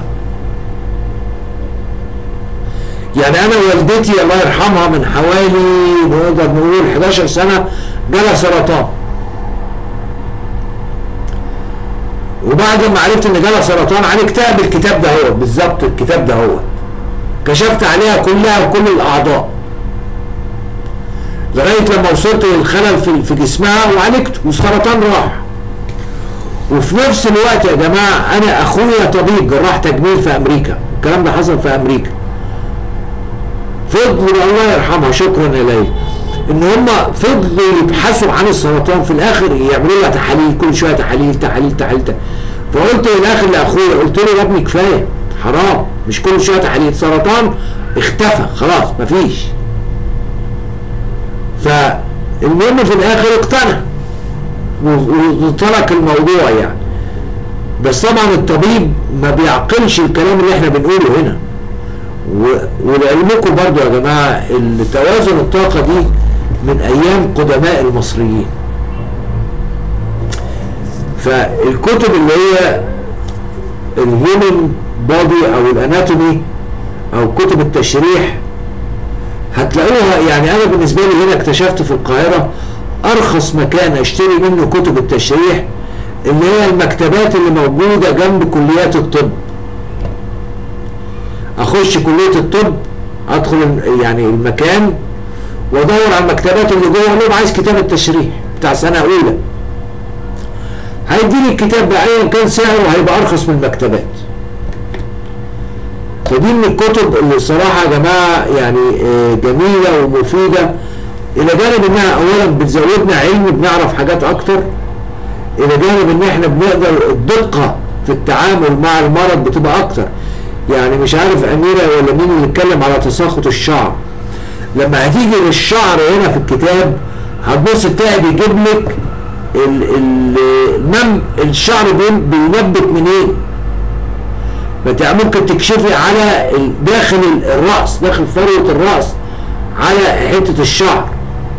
يعني انا والدتي الله يرحمها من حوالي نقدر نقول 11 سنة جالها سرطان وبعد ما عرفت ان جالها سرطان عالجتها بالكتاب ده هو بالظبط الكتاب ده هو كشفت عليها كلها وكل الاعضاء لغايه لما وصلت للخلل في في جسمها وعالجته والسرطان راح وفي نفس الوقت يا جماعه انا اخويا طبيب جراح تجميل في امريكا الكلام ده حصل في امريكا فضلوا الله يرحمها شكرا اليه ان هم فضلوا يبحثوا عن السرطان في الاخر يعملوا لها تحاليل كل شويه تحاليل تحاليل تحاليل, تحاليل. فقلت في الاخر لاخويا قلت له يا ابني كفايه حرام مش كل شويه تحاليل سرطان اختفى خلاص مفيش فالمهم في الاخر اقتنع وترك الموضوع يعني بس طبعا الطبيب ما بيعقلش الكلام اللي احنا بنقوله هنا ولعلمكم برضو يا جماعة التوازن الطاقة دي من ايام قدماء المصريين فالكتب اللي هي الهيومن بودي او الاناتومي او كتب التشريح هتلاقوها يعني انا بالنسبه لي هنا اكتشفت في القاهره ارخص مكان اشتري منه كتب التشريح اللي هي المكتبات اللي موجوده جنب كليات الطب اخش كليه الطب ادخل يعني المكان وادور على المكتبات اللي جوه اقول لهم عايز كتاب التشريح بتاع سنه اولى هيديني الكتاب بايا كان سعره هيبقى ارخص من المكتبات فدي من الكتب اللي الصراحه يا جماعه يعني جميله ومفيده الى جانب انها اولا بتزودنا علم بنعرف حاجات اكتر الى جانب ان احنا بنقدر الدقه في التعامل مع المرض بتبقى اكتر يعني مش عارف اميره ولا مين اللي اتكلم على تساقط الشعر لما هتيجي للشعر هنا في الكتاب هتبص تلاقي بيجيب لك المم الشعر بينبت منين فانت ممكن تكشفي على داخل الراس داخل فروه الراس على حته الشعر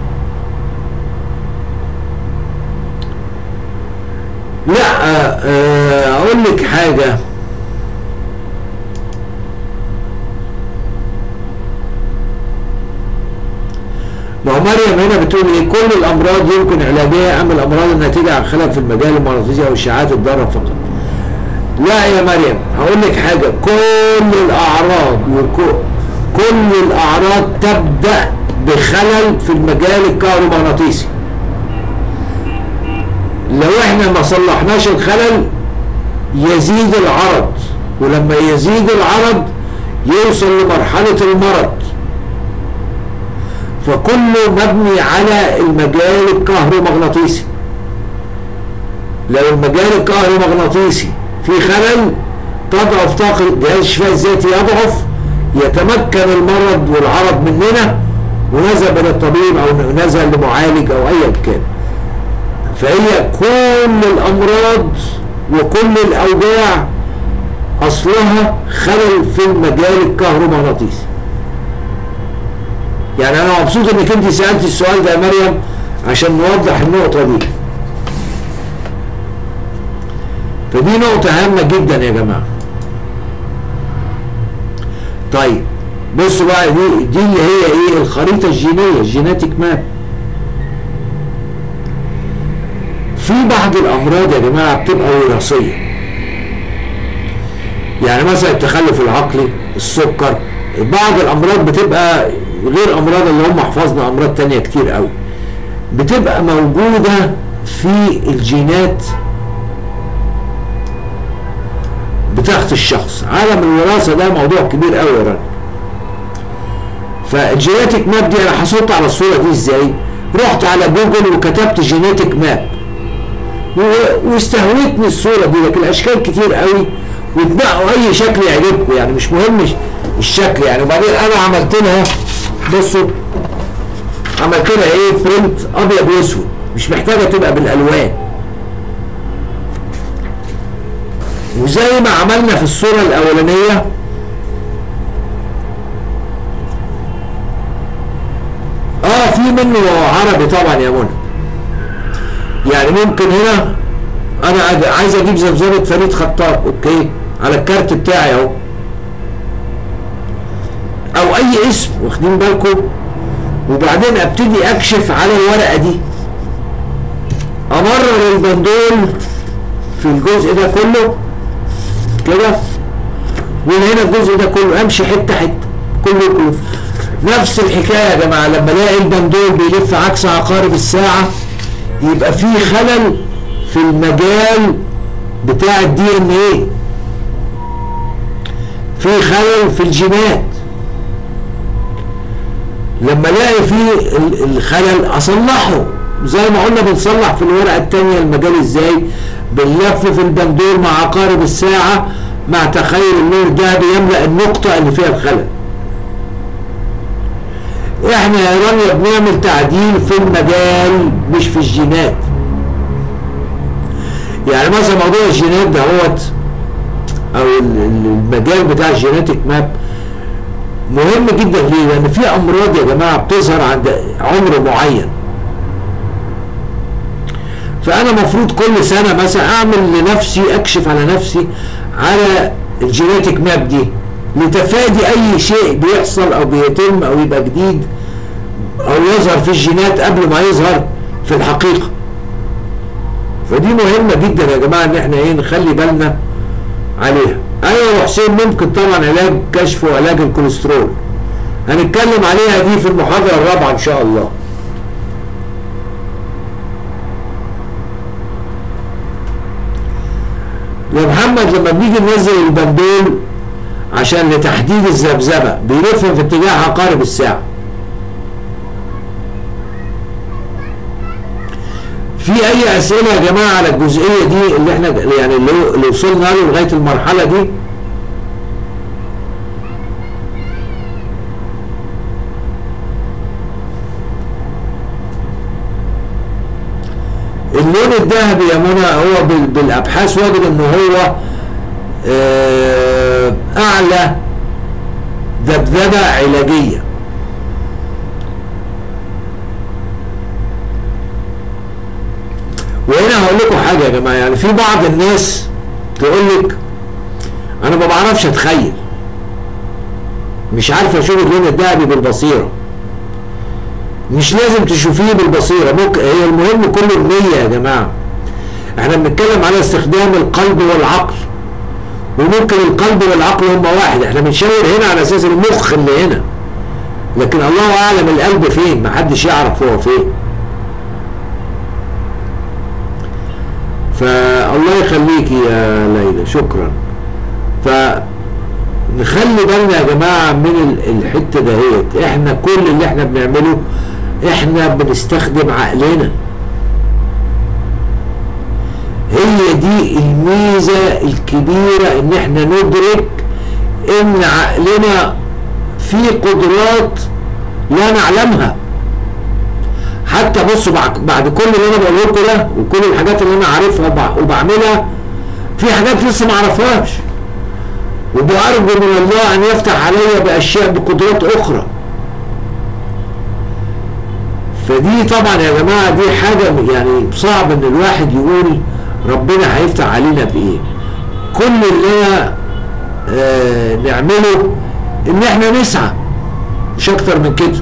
لا اقول لك حاجه ما هو مريم هنا بتقول ايه كل الامراض يمكن علاجها اما الامراض الناتجه عن خلل في المجال المغناطيسي او اشعاعات الضاره فقط لا يا مريم هقول لك حاجه كل الاعراض كل الاعراض تبدا بخلل في المجال الكهرومغناطيسي لو احنا ما صلحناش الخلل يزيد العرض ولما يزيد العرض يوصل لمرحله المرض فكله مبني على المجال الكهرومغناطيسي لو المجال الكهرومغناطيسي في خلل تضعف طاقة جهاز الشفاء الذاتي يضعف يتمكن المرض والعرض مننا ونذهب إلى الطبيب أو نذهب لمعالج أو أيا كان فهي كل الأمراض وكل الأوجاع أصلها خلل في المجال الكهرومغناطيسي يعني انا مبسوط انك انت سالتي السؤال ده يا مريم عشان نوضح النقطه دي فدي نقطه هامه جدا يا جماعه طيب بصوا بقى دي دي اللي هي ايه الخريطه الجينيه الجيناتيك ماب في بعض الامراض يا جماعه بتبقى وراثيه يعني مثلا التخلف العقلي السكر بعض الامراض بتبقى غير امراض اللي هم حفظنا امراض تانية كتير قوي بتبقى موجودة في الجينات بتاعت الشخص عالم الوراثة ده موضوع كبير قوي يا راجل فالجيناتيك ماب دي انا حصلت على الصورة دي ازاي رحت على جوجل وكتبت جينيتك ماب و- واستهوتني الصوره دي لكن الاشكال كتير قوي وتنقوا اي شكل يعجبكم يعني مش مهم الش- الشكل يعني وبعدين انا عملت لها بصوا عملت لها ايه برنت ابيض واسود مش محتاجه تبقى بالالوان وزي ما عملنا في الصوره الاولانيه اه في منه عربي طبعا يا منى يعني ممكن هنا انا أج- عايز اجيب زمزمة فريد خطاب اوكي على الكارت بتاعي اهو او اي اسم واخدين بالكم وبعدين ابتدي اكشف على الورقه دي امرر البندول في الجزء ده كله كده ومن هنا الجزء ده كله امشي حته حته كله كله نفس الحكايه يا جماعه لما الاقي البندول بيلف عكس عقارب الساعه يبقى في خلل في المجال بتاع الدي ان ايه في خلل في الجينات لما الاقي فيه ال- الخلل اصلحه زي ما قلنا بنصلح في الورقه الثانيه المجال ازاي بنلف في البندول مع عقارب الساعه مع تخيل النور الذهبي يملا النقطه اللي فيها الخلل احنا يا رانيا بنعمل تعديل في المجال مش في الجينات يعني مثلا موضوع الجينات دهوت او ال- ال- المجال بتاع الجيناتيك ماب مهم جدا ليه؟ لان في امراض يا جماعه بتظهر عند عمر معين فانا مفروض كل سنه مثلا اعمل لنفسي اكشف على نفسي على الجيناتيك ماب دي لتفادي اي شيء بيحصل او بيتم او يبقى جديد او يظهر في الجينات قبل ما يظهر في الحقيقه فدي مهمه جدا يا جماعه ان احنا ايه نخلي بالنا عليها ايوه يا حسين ممكن طبعا علاج كشف وعلاج الكوليسترول هنتكلم عليها دي في المحاضره الرابعه ان شاء الله يا محمد لما بنيجي ننزل البندول عشان لتحديد الذبذبه بيلف في اتجاه عقارب الساعه في اي اسئله يا جماعه على الجزئيه دي اللي احنا يعني اللي اللي وصلنا له لغايه المرحله دي اللون الذهبي يا منى هو بال- بالابحاث وجد ان هو آه، اعلى ذبذبه علاجيه وهنا هقول لكم حاجه يا جماعه يعني في بعض الناس تقول لك انا ما بعرفش اتخيل مش عارف اشوف اللون الذهبي بالبصيره مش لازم تشوفيه بالبصيره ممكن هي المهم كل النيه يا جماعه احنا بنتكلم على استخدام القلب والعقل وممكن القلب والعقل هما واحد احنا بنشاور هنا على اساس المخ اللي هنا لكن الله اعلم القلب فين محدش يعرف هو فين فالله يخليكي يا ليلى شكرا فنخلي بالنا يا جماعه من ال- الحته دهيت احنا كل اللي احنا بنعمله احنا بنستخدم عقلنا هي دي الميزه الكبيره ان احنا ندرك ان عقلنا فيه قدرات لا نعلمها حتى بصوا بعد بعد كل اللي انا بقوله لكم ده وكل الحاجات اللي انا عارفها وبع- وبعملها في حاجات لسه ما اعرفهاش وبأرجو من الله ان يفتح عليا باشياء بقدرات اخرى فدي طبعا يا جماعه دي حاجه يعني صعب ان الواحد يقول ربنا هيفتح علينا بايه كل اللي انا آه نعمله ان احنا نسعى مش اكتر من كده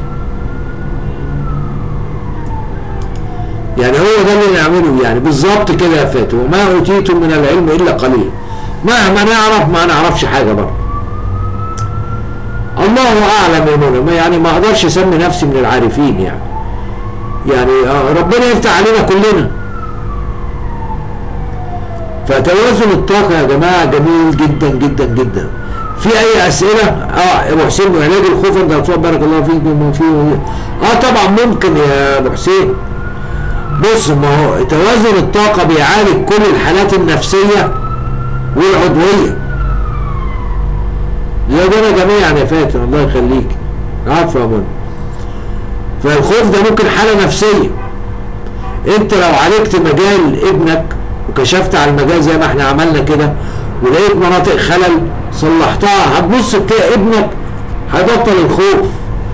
يعني هو ده اللي نعمله يعني بالظبط كده يا فاتو وما اوتيتم من العلم الا قليل مهما نعرف ما نعرفش حاجه برضه الله اعلم يا منى ما يعني ما اقدرش اسمي نفسي من العارفين يعني يعني آه، ربنا يفتح علينا كلنا فتوازن الطاقة يا جماعة جميل جدا جدا جدا في أي أسئلة؟ اه أبو حسين علاج الخوف عند الأطفال بارك الله فيك ومن فيه اه طبعا ممكن يا أبو حسين بص ما هو توازن الطاقة بيعالج كل الحالات النفسية والعضوية يا جميعا يا فاتن الله يخليك عفوا يا منى فالخوف ده ممكن حالة نفسية انت لو عالجت مجال ابنك وكشفت على المجال زي ما احنا عملنا كده ولقيت مناطق خلل صلحتها هتبص تلاقي ابنك هيبطل الخوف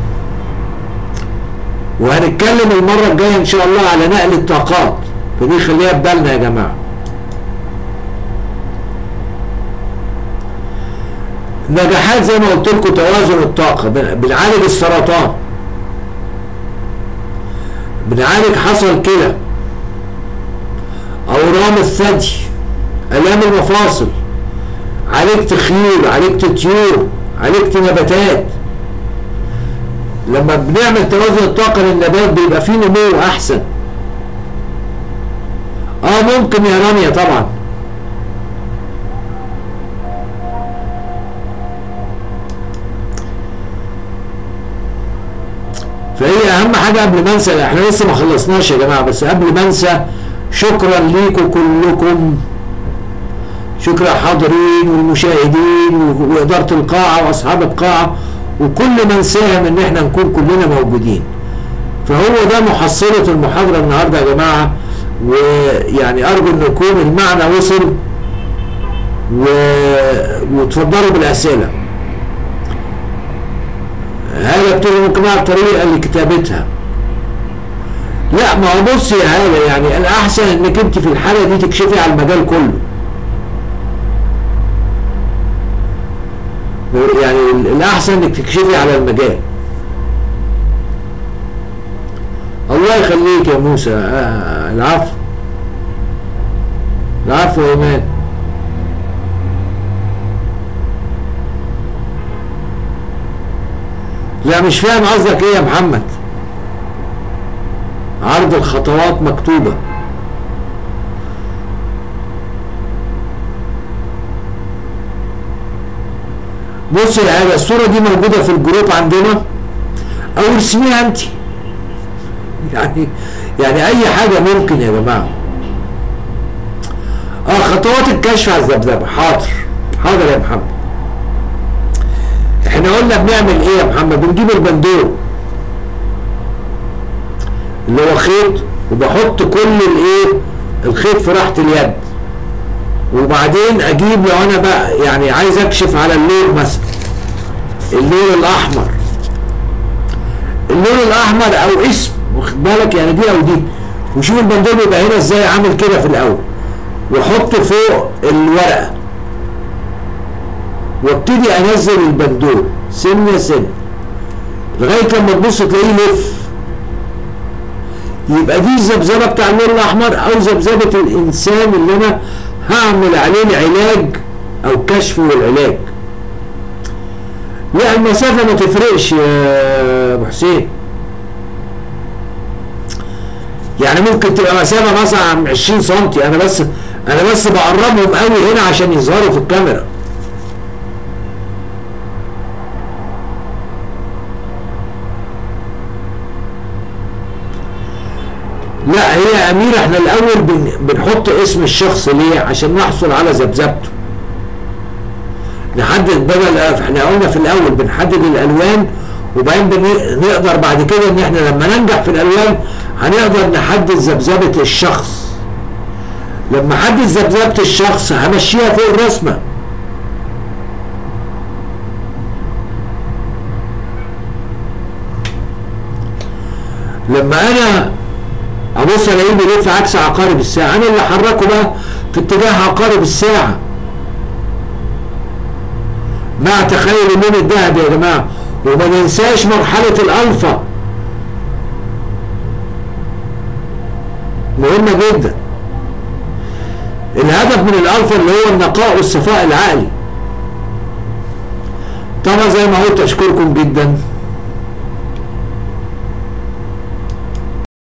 وهنتكلم المرة الجاية ان شاء الله على نقل الطاقات فدي خليها ببالنا يا جماعة نجاحات زي ما قلت لكم توازن الطاقة بنعالج السرطان بنعالج حصل كلى اورام الثدي الام المفاصل عالجت خيول عالجت طيور عالجت نباتات لما بنعمل توازن الطاقة للنبات بيبقى فيه نمو أحسن اه ممكن يا رانيا طبعا فهي اهم حاجه قبل ما انسى احنا لسه ما خلصناش يا جماعه بس قبل ما انسى شكرا ليكم كلكم شكرا حاضرين والمشاهدين واداره القاعه واصحاب القاعه وكل من ساهم ان احنا نكون كلنا موجودين فهو ده محصله المحاضره النهارده يا جماعه ويعني ارجو ان يكون المعنى وصل و... وتفضلوا بالاسئله هذا بتبقى ممكن الطريقه لكتابتها لا ما هو بص يا هذا يعني الاحسن انك انت في الحاله دي تكشفي على المجال كله يعني الاحسن انك تكشفي على المجال الله يخليك يا موسى آه العفو العفو يا ايمان لا مش فاهم قصدك ايه يا محمد عرض الخطوات مكتوبة بص يا حاجة الصورة دي موجودة في الجروب عندنا او ارسميها انت يعني يعني اي حاجة ممكن يا جماعة اه خطوات الكشف على الذبذبة حاضر حاضر يا محمد احنا قلنا بنعمل ايه يا محمد بنجيب البندور اللي هو خيط وبحط كل الايه الخيط في راحة اليد وبعدين اجيب لو انا بقى يعني عايز اكشف على اللون مثلا اللون الاحمر اللون الاحمر او اسم واخد بالك يعني دي او دي وشوف البندول بيبقى هنا ازاي عامل كده في الاول واحطه فوق الورقه وابتدي انزل البندول سنه سنه لغايه لما تبص تلاقيه لف يبقى دي الذبذبه بتاع اللون الاحمر او ذبذبه الانسان اللي انا هعمل عليه العلاج او كشف والعلاج لا المسافه ما تفرقش يا ابو حسين يعني ممكن تبقى مسافه مثلا 20 سم انا بس انا بس بقربهم قوي هنا عشان يظهروا في الكاميرا لا هي يا امير احنا الاول بن بنحط اسم الشخص ليه عشان نحصل على ذبذبته نحدد بدل احنا قلنا في الاول بنحدد الالوان وبعدين نقدر بعد كده ان احنا لما ننجح في الالوان هنقدر نحدد ذبذبه الشخص لما احدد ذبذبه الشخص همشيها فوق الرسمه لما انا ابص الاقيه بيلف عكس عقارب الساعه انا اللي حركه بقى في اتجاه عقارب الساعه مع تخيل اللون الذهبي يا جماعه وما ننساش مرحله الالفا مهمه جدا الهدف من الالفا اللي هو النقاء والصفاء العقلي طبعا زي ما قلت اشكركم جدا